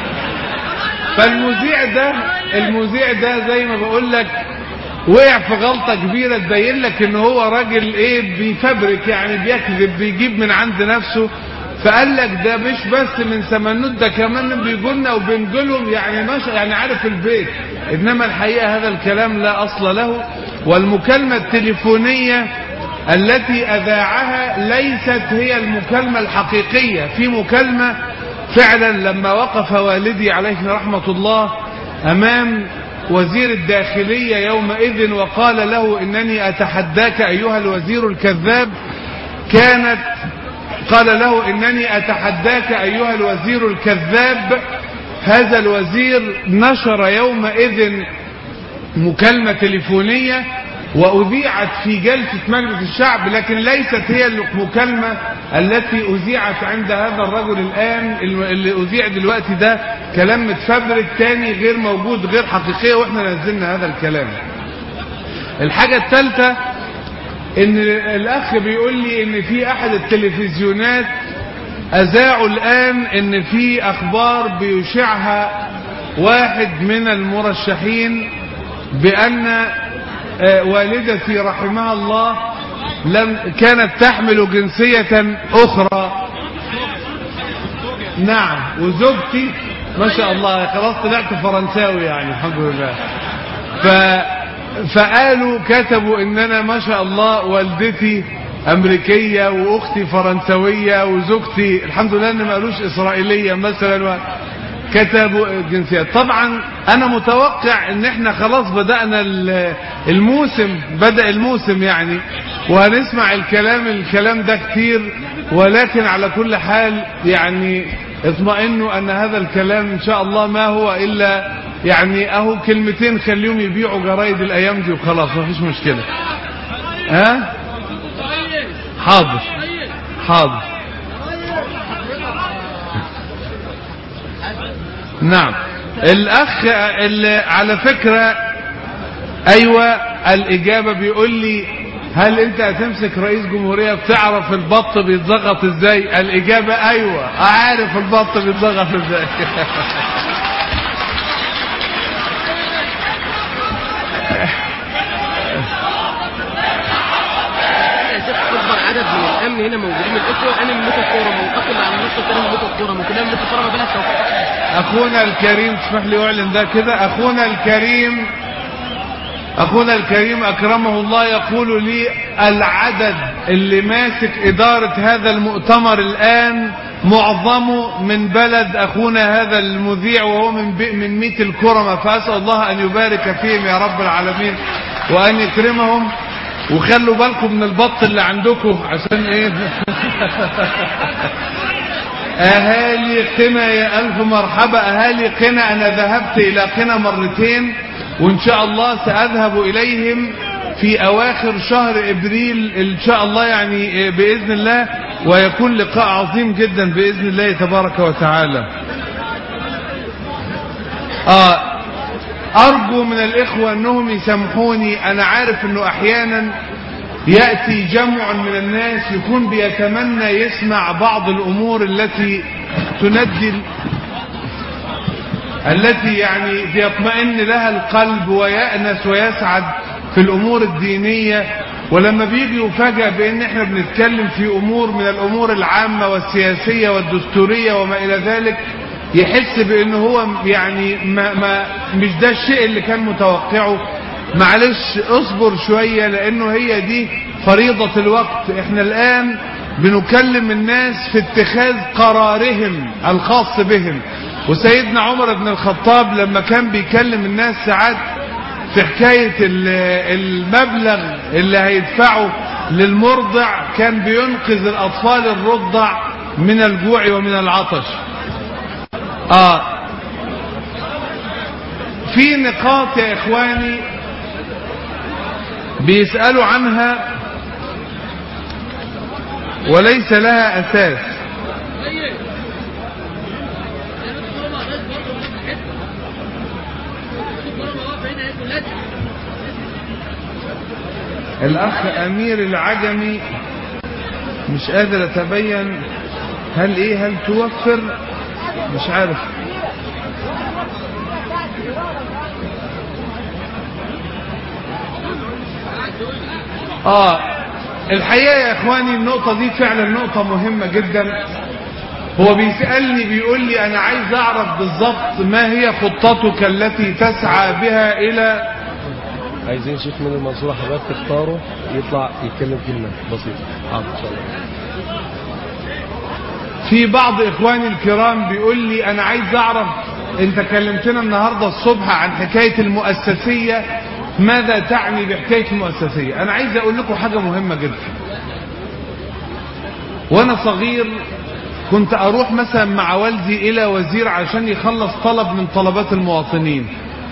فالمذيع ده المذيع ده زي ما بقول لك وقع في غلطة كبيرة تبين لك ان هو راجل ايه بيفبرك يعني بيكذب بيجيب من عند نفسه فقال لك ده مش بس من سمنود ده كمان بيجولنا وبنجولهم يعني مش يعني عارف البيت انما الحقيقة هذا الكلام لا اصل له والمكالمة التليفونية التي اذاعها ليست هي المكالمة الحقيقية في مكالمة فعلا لما وقف والدي عليه رحمة الله امام وزير الداخلية يومئذ وقال له انني اتحداك ايها الوزير الكذاب كانت قال له انني اتحداك ايها الوزير الكذاب هذا الوزير نشر يومئذ مكالمة تليفونية وأذيعت في جلسة مجلس الشعب لكن ليست هي المكالمة التي أذيعت عند هذا الرجل الآن اللي أذيع دلوقتي ده كلام متفبرك تاني غير موجود غير حقيقية وإحنا نزلنا هذا الكلام الحاجة الثالثة ان الاخ بيقول لي ان في احد التلفزيونات اذاعوا الان ان في اخبار بيشعها واحد من المرشحين بأن آه، والدتي رحمها الله لم كانت تحمل جنسية أخرى نعم وزوجتي ما شاء الله خلاص طلعت فرنساوي يعني الحمد لله ف فقالوا كتبوا ان انا ما شاء الله والدتي امريكيه واختي فرنسويه وزوجتي الحمد لله ان ما قالوش اسرائيليه مثلا و... كتبوا الجنسيات طبعا انا متوقع ان احنا خلاص بدأنا ال- الموسم بدأ الموسم يعني وهنسمع الكلام الكلام ده كتير ولكن على كل حال يعني اطمئنوا ان هذا الكلام ان شاء الله ما هو الا يعني اهو كلمتين خليهم يبيعوا جرايد الايام دي وخلاص ما فيش مشكلة ها حاضر حاضر نعم الاخ اللي على فكرة ايوه الاجابة بيقول لي هل انت هتمسك رئيس جمهورية بتعرف البط بيتزغط ازاي الاجابة ايوه عارف البط بيتزغط ازاي يا شيخ اكبر عدد من الامن هنا موجودين الاخوه انا من موت الكوره منتقل على النص الثاني من موت الكوره من كلها من موت الكوره ما بين التوفيق اخونا الكريم تسمح لي اعلن ده كده اخونا الكريم اخونا الكريم اكرمه الله يقول لي العدد اللي ماسك ادارة هذا المؤتمر الان معظمه من بلد اخونا هذا المذيع وهو من بي من ميت الكرمة فاسأل الله ان يبارك فيهم يا رب العالمين وان يكرمهم وخلوا بالكم من البط اللي عندكم عشان ايه اهالي قنا يا الف مرحبا اهالي قنا انا ذهبت الى قنا مرتين وان شاء الله ساذهب اليهم في اواخر شهر ابريل ان شاء الله يعني باذن الله ويكون لقاء عظيم جدا باذن الله تبارك وتعالى آه ارجو من الاخوة انهم يسامحوني انا عارف انه احيانا يأتي جمع من الناس يكون بيتمنى يسمع بعض الأمور التي تندي التي يعني بيطمئن لها القلب ويأنس ويسعد في الأمور الدينية ولما بيجي يفاجأ بأن احنا بنتكلم في أمور من الأمور العامة والسياسية والدستورية وما إلى ذلك يحس بأنه هو يعني ما ما مش ده الشيء اللي كان متوقعه معلش اصبر شوية لانه هي دي فريضة الوقت احنا الان بنكلم الناس في اتخاذ قرارهم الخاص بهم وسيدنا عمر بن الخطاب لما كان بيكلم الناس ساعات في حكاية ال- المبلغ اللي هيدفعه للمرضع كان بينقذ الاطفال الرضع من الجوع ومن العطش اه في نقاط يا اخواني بيسألوا عنها وليس لها أساس الأخ أمير العجمي مش قادر أتبين هل إيه هل توفر مش عارف اه الحقيقة يا اخواني النقطة دي فعلا نقطة مهمة جدا هو بيسألني بيقول لي انا عايز اعرف بالظبط ما هي خطتك التي تسعى بها الى عايزين شيخ من المنصورة حضرتك تختاره يطلع يتكلم كلمة بسيطة حاضر ان شاء الله في بعض اخواني الكرام بيقول لي انا عايز اعرف انت كلمتنا النهاردة الصبح عن حكاية المؤسسية ماذا تعني بحكاية المؤسسية انا عايز اقول لكم حاجة مهمة جدا وانا صغير كنت اروح مثلا مع والدي الى وزير عشان يخلص طلب من طلبات المواطنين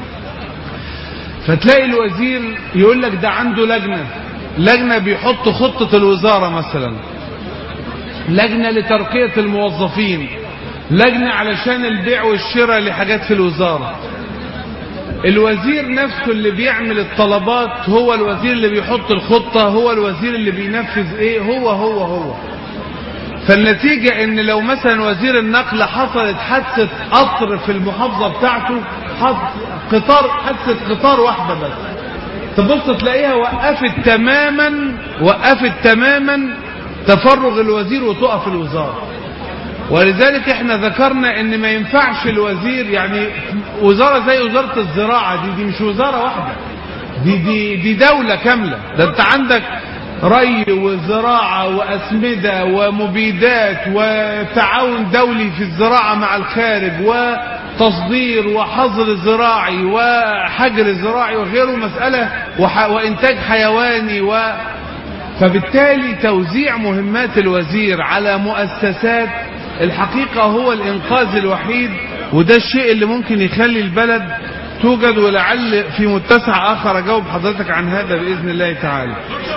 فتلاقي الوزير يقول لك ده عنده لجنة لجنة بيحط خطة الوزارة مثلا لجنة لترقية الموظفين لجنة علشان البيع والشراء لحاجات في الوزارة الوزير نفسه اللي بيعمل الطلبات هو الوزير اللي بيحط الخطة هو الوزير اللي بينفذ ايه هو هو هو فالنتيجة ان لو مثلا وزير النقل حصلت حادثة قطر في المحافظة بتاعته حص- قطار حادثة قطار واحدة بس تبص تلاقيها وقفت تماما وقفت تماما تفرغ الوزير وتقف الوزارة ولذلك احنا ذكرنا ان ما ينفعش الوزير يعني وزارة زي وزارة الزراعة دي دي مش وزارة واحدة دي دي دي دولة كاملة ده انت عندك ري وزراعة وأسمدة ومبيدات وتعاون دولي في الزراعة مع الخارج وتصدير وحظر زراعي وحجر زراعي وغيره مسألة وح وإنتاج حيواني و فبالتالي توزيع مهمات الوزير على مؤسسات الحقيقة هو الإنقاذ الوحيد وده الشيء اللي ممكن يخلي البلد توجد ولعل في متسع آخر أجاوب حضرتك عن هذا بإذن الله تعالى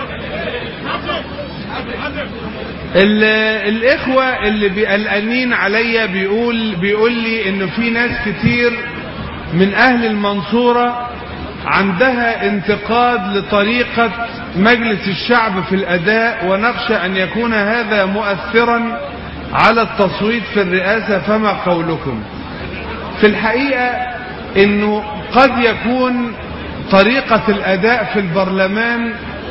ال- الإخوة اللي بيقلقانين عليا بيقول بيقول لي إنه في ناس كتير من أهل المنصورة عندها انتقاد لطريقة مجلس الشعب في الأداء ونخشى أن يكون هذا مؤثرا على التصويت في الرئاسة فما قولكم في الحقيقة أنه قد يكون طريقة الأداء في البرلمان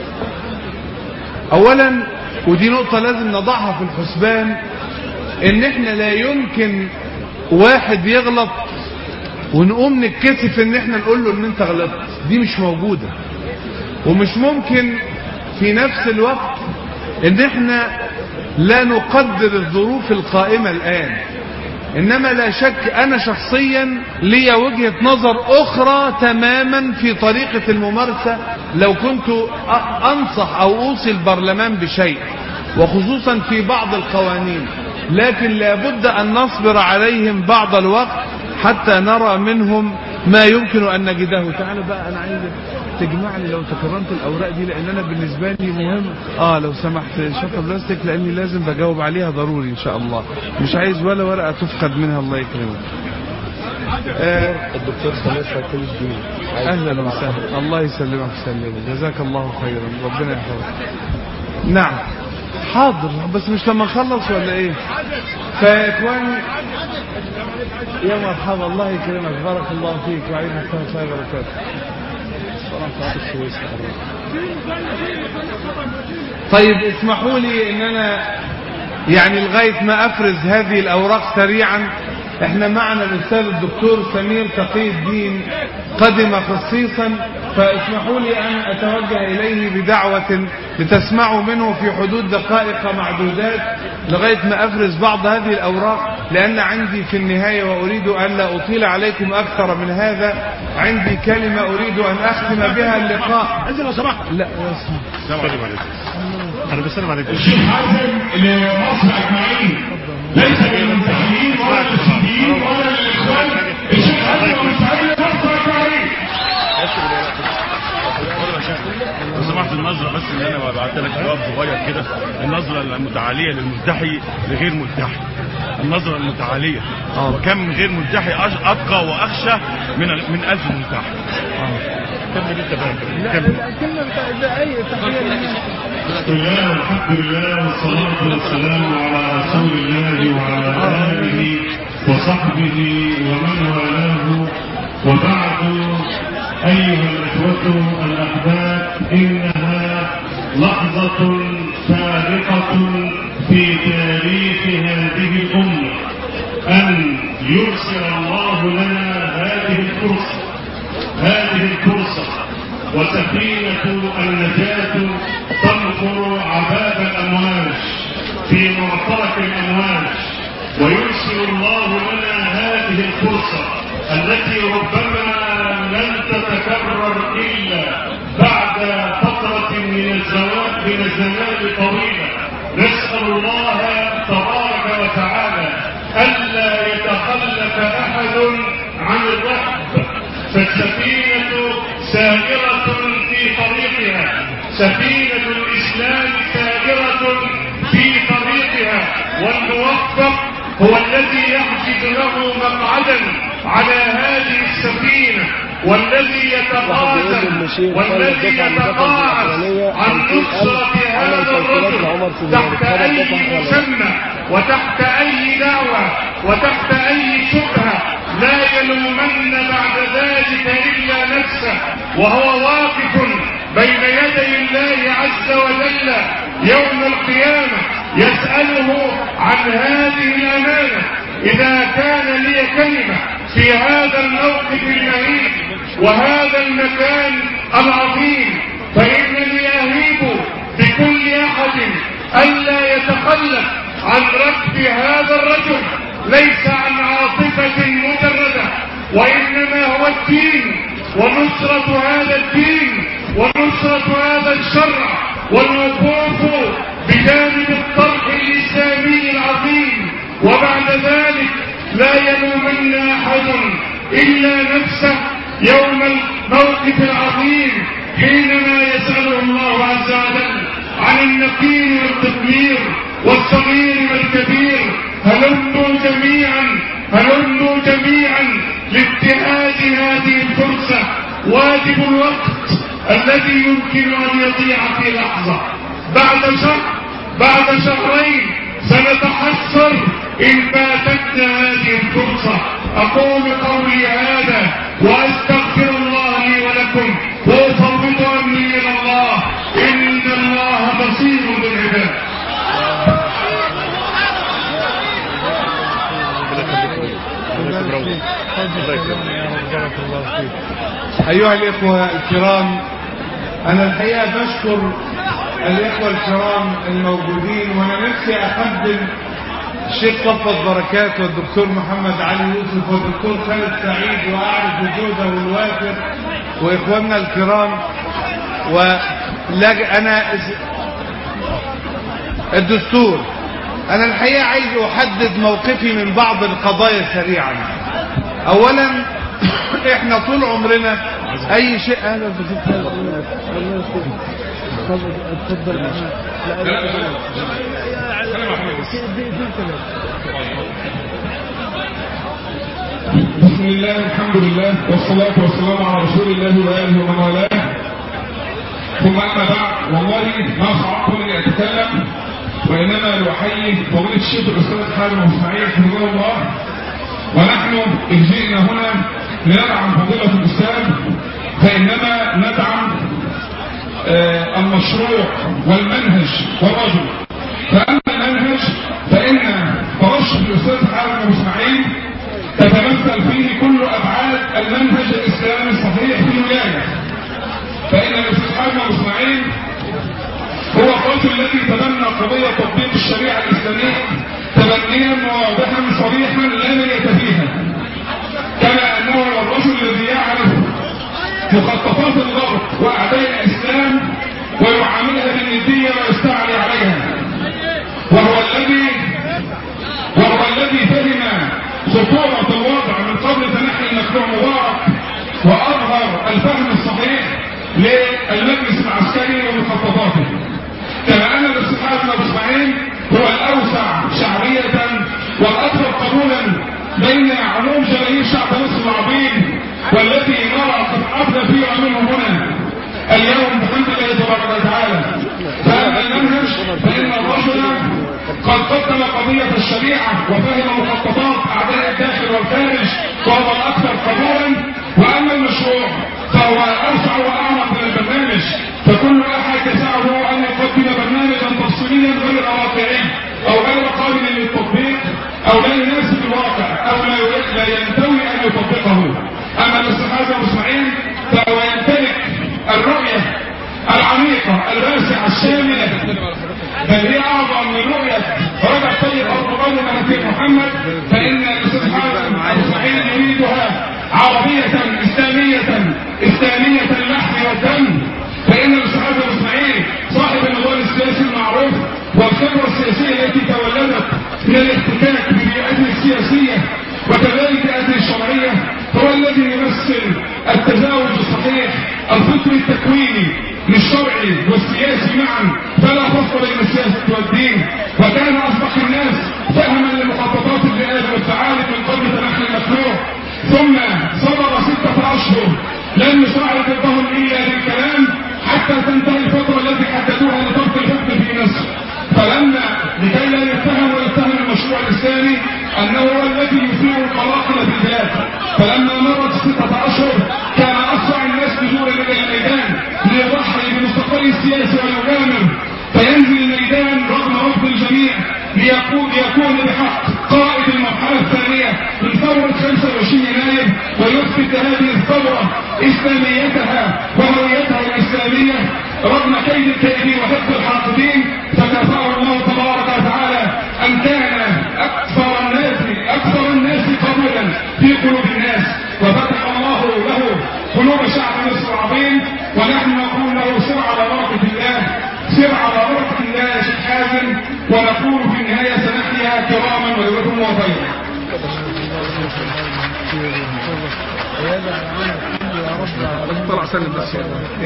أولا ودي نقطة لازم نضعها في الحسبان ان احنا لا يمكن واحد يغلط ونقوم نتكسف ان احنا نقول له ان انت غلطت دي مش موجودة ومش ممكن في نفس الوقت ان احنا لا نقدر الظروف القائمة الان انما لا شك انا شخصيا لي وجهة نظر اخرى تماما في طريقة الممارسة لو كنت أ- انصح او اوصي البرلمان بشيء وخصوصا في بعض القوانين لكن لابد ان نصبر عليهم بعض الوقت حتى نرى منهم ما يمكن ان نجده تعالى بقى انا عايز تجمعني لو تكرمت الاوراق دي لان انا بالنسبه لي مهم اه لو سمحت شنطه بلاستيك لاني لازم بجاوب عليها ضروري ان شاء الله مش عايز ولا ورقه تفقد منها الله يكرمك آه الدكتور سمير فاكل الدين اهلا وسهلا الله يسلمك ويسلمك جزاك الله خيرا ربنا يحفظك نعم حاضر بس مش لما نخلص ولا ايه فيا اخواني يا مرحبا الله يكرمك بارك الله فيك وعليكم السلام ورحمه الله وبركاته قناة السويس تقريبا طيب اسمحوا لي ان انا يعني لغاية ما افرز هذه الاوراق سريعا احنا معنا الاستاذ الدكتور سمير تقي الدين قدم خصيصا فاسمحوا لي ان اتوجه اليه بدعوة لتسمعوا منه في حدود دقائق معدودات لغاية ما افرز بعض هذه الاوراق لان عندي في النهاية واريد ان لا اطيل عليكم اكثر من هذا عندي كلمة اريد ان اختم بها اللقاء انزل لو سمحت لا اسمع السلام عليكم انا بسلم عليكم الشيخ حازم لمصر اجمعين ليس للمنتخبين ولا للسلفيين ولا للاخوان الشيخ حازم مستعد لمصر اجمعين لو سمحت النظرة بس اللي انا بعت لك جواب صغير كده النظرة المتعالية للملتحي لغير ملتحي النظرة المتعالية وكم من غير ملتحي أش- ابقى واخشى من ال- من ألف ملتحي كمل انت بقى كمل بسم الله والحمد لله والصلاة والسلام على رسول الله وعلى آله وصحبه ومن والاه وبعد أيها الإخوة الأحباب إنها لحظة فارقة في تاريخ هذه الأمة أن يرسل الله لنا هذه الفرصة هذه الفرصة وسفينة النجاة تنقر عذاب الأمواج في معترك الأمواج ويرسل الله لنا هذه الفرصة التي ربما لن تتكرر إلا بعد فترة من الزواج من الزمان طويلة نسأل الله تبارك وتعالى ألا يتخلف أحد عن الرحب فالسفينة سائرة في طريقها سفينة الإسلام سائرة في طريقها والموفق هو الذي يحجز له مقعدا على هذه السفينة والذي يتغاضى والذي يتقاعد عن نصرة هذا الرجل تحت أي مسمى وتحت أي دعوة وتحت أي شبهة لا يلومن بعد ذلك إلا نفسه وهو واقف بين يدي الله عز وجل يوم القيامة يسأله عن هذه الأمانة إذا كان لي كلمة في هذا الموقف المهيب وهذا المكان العظيم فإنني أهيب بكل أحد ألا يتخلف عن ركب هذا الرجل ليس عن عاطفة مجردة وإنما هو الدين ونصرة هذا الدين ونصرة هذا الشرع والوقوف بجانب الطرح الإسلامي العظيم وبعد ذلك لا يلومن أحد إلا نفسه يوم الموقف العظيم حينما يسأله الله عز وجل عن النقير والتكبير والصغير والكبير هلموا جميعا هلموا جميعا لاتهاج هذه الفرصة واجب الوقت الذي يمكن أن يضيع في لحظة بعد شهر بعد شهرين سنتحسر إن فاتتنا هذه الفرصة أقول قولي هذا وأستغفر الله لي ولكم وأفوض أمري إلى الله إن الله بصير بالعباد أيها الإخوة الكرام أنا الحقيقة بشكر الإخوة الكرام الموجودين وأنا نفسي أقدم الشيخ صفوت بركات والدكتور محمد علي يوسف والدكتور خالد سعيد وأعرف وجوده الوافر وإخواننا الكرام ولج أنا الدستور أنا الحقيقة عايز أحدد موقفي من بعض القضايا سريعا أولا إحنا طول عمرنا أي شيء أهلا بك اتفضل بسم الله الحمد لله والصلاة والسلام على رسول الله وآله ومن والاه ثم أما بعد والله ما صعبت لي أتكلم وإنما لأحيي فضيلة الشيخ الأستاذ حازم إسماعيل حفظه الله ونحن إذ جئنا هنا لندعم فضيلة الأستاذ فإنما ندعم آه المشروع والمنهج والرجل فأما المنهج فإن ترشح الأستاذ حازم إسماعيل تتمثل فيه كل أبعاد المنهج الإسلامي الصحيح في الولاية فإن الأستاذ حازم إسماعيل هو الرجل الذي تبنى قضية تطبيق الشريعة الإسلامية تبنيا واضحا صريحا لا مرية فيها كما أنه هو الرجل الذي يعرف مخططات الغرب وأعداء الإسلام ويعاملها بالندية ويستعلي عليها وهو الذي وهو الذي فهم خطورة الوضع من قبل تنحي المشروع مبارك وأظهر الفهم الصحيح للمجلس العسكري ومخططاته كما أن الاستحاذ من إسماعيل هو الأوسع شعبية والأكثر قبولا بين عموم جماهير شعب مصر العظيم والتي نرى قد أفضل فيها منه هنا اليوم بحمد الله تبارك وتعالى فأما المنهج فإن الرجل قد قدم قضية الشريعة وفهم مخططات أعداء الداخل والخارج وهو الأكثر قبولا وأما المشروع فهو أوسع وأعمق من البرنامج فكل أحد يسعه أن يقدم برنامجا تفصيليا غير واقعي أو غير قابل للتطبيق أو لا يناسب الواقع أو لا لا ينتوي أن يطبقه أما الاستحاذة إسماعيل فهو يمتلك الرؤية العميقة الواسعة الشاملة بل هي أعظم من رؤية رجع طيب أرض مهدي محمد فإن الأستاذ حازم إسماعيل يريدها عربية إسلامية إسلامية اللحم والدم فإن الأستاذ إسماعيل صاحب النضال السياسي المعروف والخبرة السياسية التي تولدت من الاحتكاك ببيئته السياسية وكذلك أهل الشرعية هو الذي يمثل التزاوج الصحيح الفكري التكويني للشرعي والسياسي معا فلا فصل بين السياسة والدين وكان أصبح الناس فهما لمخططات الذئاب والثعالب من قبل تنحي المخلوق ثم صبر ستة أشهر إسلاميتها وهويتها الإسلامية رغم كيد الكائدين وحفظ الحاقدين فكفاه الله تبارك وتعالى أن كان أكثر الناس أكثر الناس قبولا في قلوب الناس وفتح الله له قلوب شعب مصر العظيم ونحن نقول له سر على بركة الله سر على بركة الله يا شيخ حازم ونقول في النهاية سنحيا كراما ويوم وطيبا طلع سلم بس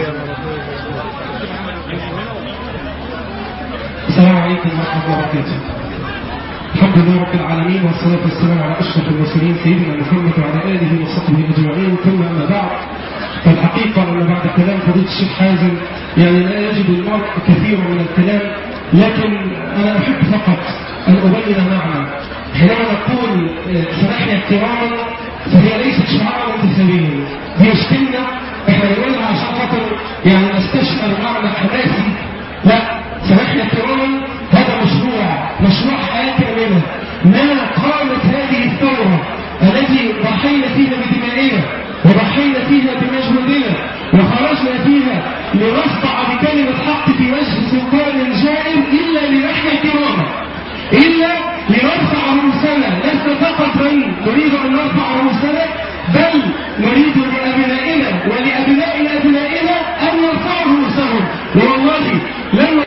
السلام عليكم ورحمة الله وبركاته. الحمد لله رب العالمين والصلاة والسلام على أشرف المرسلين سيدنا محمد وعلى آله وصحبه أجمعين ثم أما بعد فالحقيقة أن بعد كلام فضيلة الشيخ حازم يعني لا يجد المرء كثيرا من الكلام لكن أنا أحب فقط أن أبين معنى حينما نقول آه، سنحيا كراما فهي ليست شعارا انتسابيا هي شتمنا احنا نقولها عشان خاطر يعني نستشعر معنى حماسي لا سنحيا كراما هذا مشروع مشروع حياة كاملة ما قامت هذه الثورة التي ضحينا فيها بدمائنا وضحينا فيها بمجهودنا وخرجنا فيها لنخضع بكلمة حق في وجه سلطان جائر إلا لنحيا كراما إلا لنرفع رؤوسنا لسنا فقط من نريد أن نرفع رؤوسنا بل نريد لأبنائنا ولأبناء أبنائنا أن يرفعوا رؤوسهم والله لما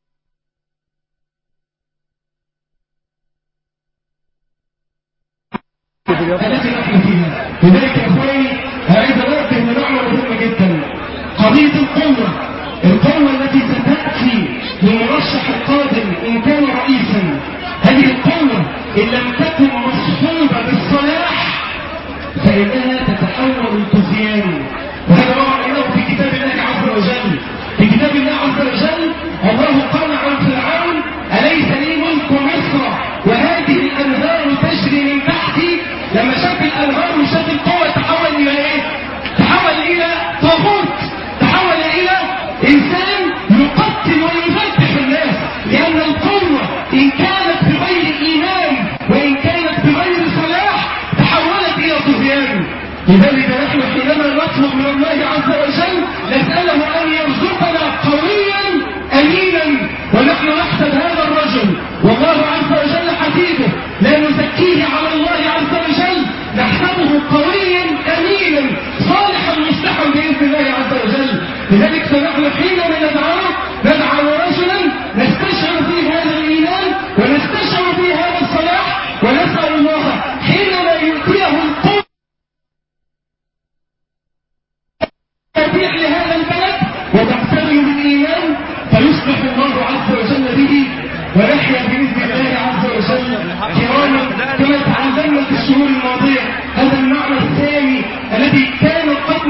التي نحن فيها لذلك يا اخواني انا عايز انبه لنعمه مهمه جدا قضيه القوه القوه التي ستاتي للمرشح القادم ان كان رئيسا هذه القوه ان لم تكن مصحوبه بالصلاح فانها تتحول لطغيان وهذا ما رايناه في كتاب الله عز وجل في كتاب الله عز وجل الله قال عن فرعون اليس لي ملك مصر وهذه الانهار تجري من تحتي لما شاف الانهار وشاف القوه تحول الى ايه؟ تحول الى طاغوت تحول الى انسان يقتل ويذبح الناس لان القوه ان كانت بغير ايمان وان كانت بغير صلاح تحولت الى طغيان لذلك نحن حينما نطلب من الله عز وجل نساله ان يرزقنا قويا امينا ونحن نحسب هذا الرجل والله عز وجل حفيظه لا نزكيه على الله عز وجل نحسبه قويا امينا صالحا مصلحا باذن الله عز وجل لذلك فنحن حينما ندعوه ندعو رجلا نستشعر فيه هذا الايمان ونستشعر فيه هذا الصلاح ونسال الله حينما يؤتيه القوه تبيع لهذا البلد وتقترن بالايمان فيصبح الله عز وجل به ونحيا باذن الله عز وجل كراما كما تعلمنا في الشهور الماضيه هذا المعنى الثاني الذي كان قد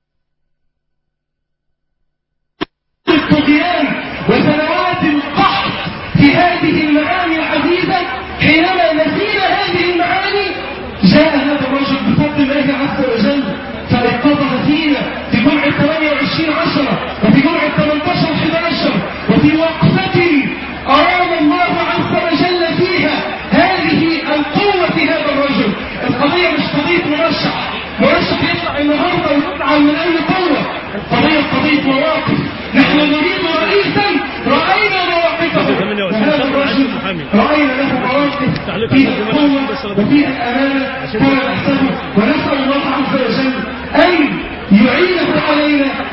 الطغيان وسنوات القحط في هذه المعاني العزيزه حينما نسينا هذه المعاني جاء هذا الرجل بفضل الله عز وجل فايقظها فينا في جمعة 28 عشرة وفي جمعة 18 11 وفي وقفة أراد الله عز وجل فيها هذه القوة في هذا الرجل القضية مش قضية مرشح مرشح يطلع النهارده ويطلع من أي قوة القضية قضية مواقف نحن نريد رئيسا رأينا مواقفه وهذا الرجل رأينا له مواقف فيها القوة وفيها الأمانة كما نحسبه ونسأل الله عز وجل أن يعينه علينا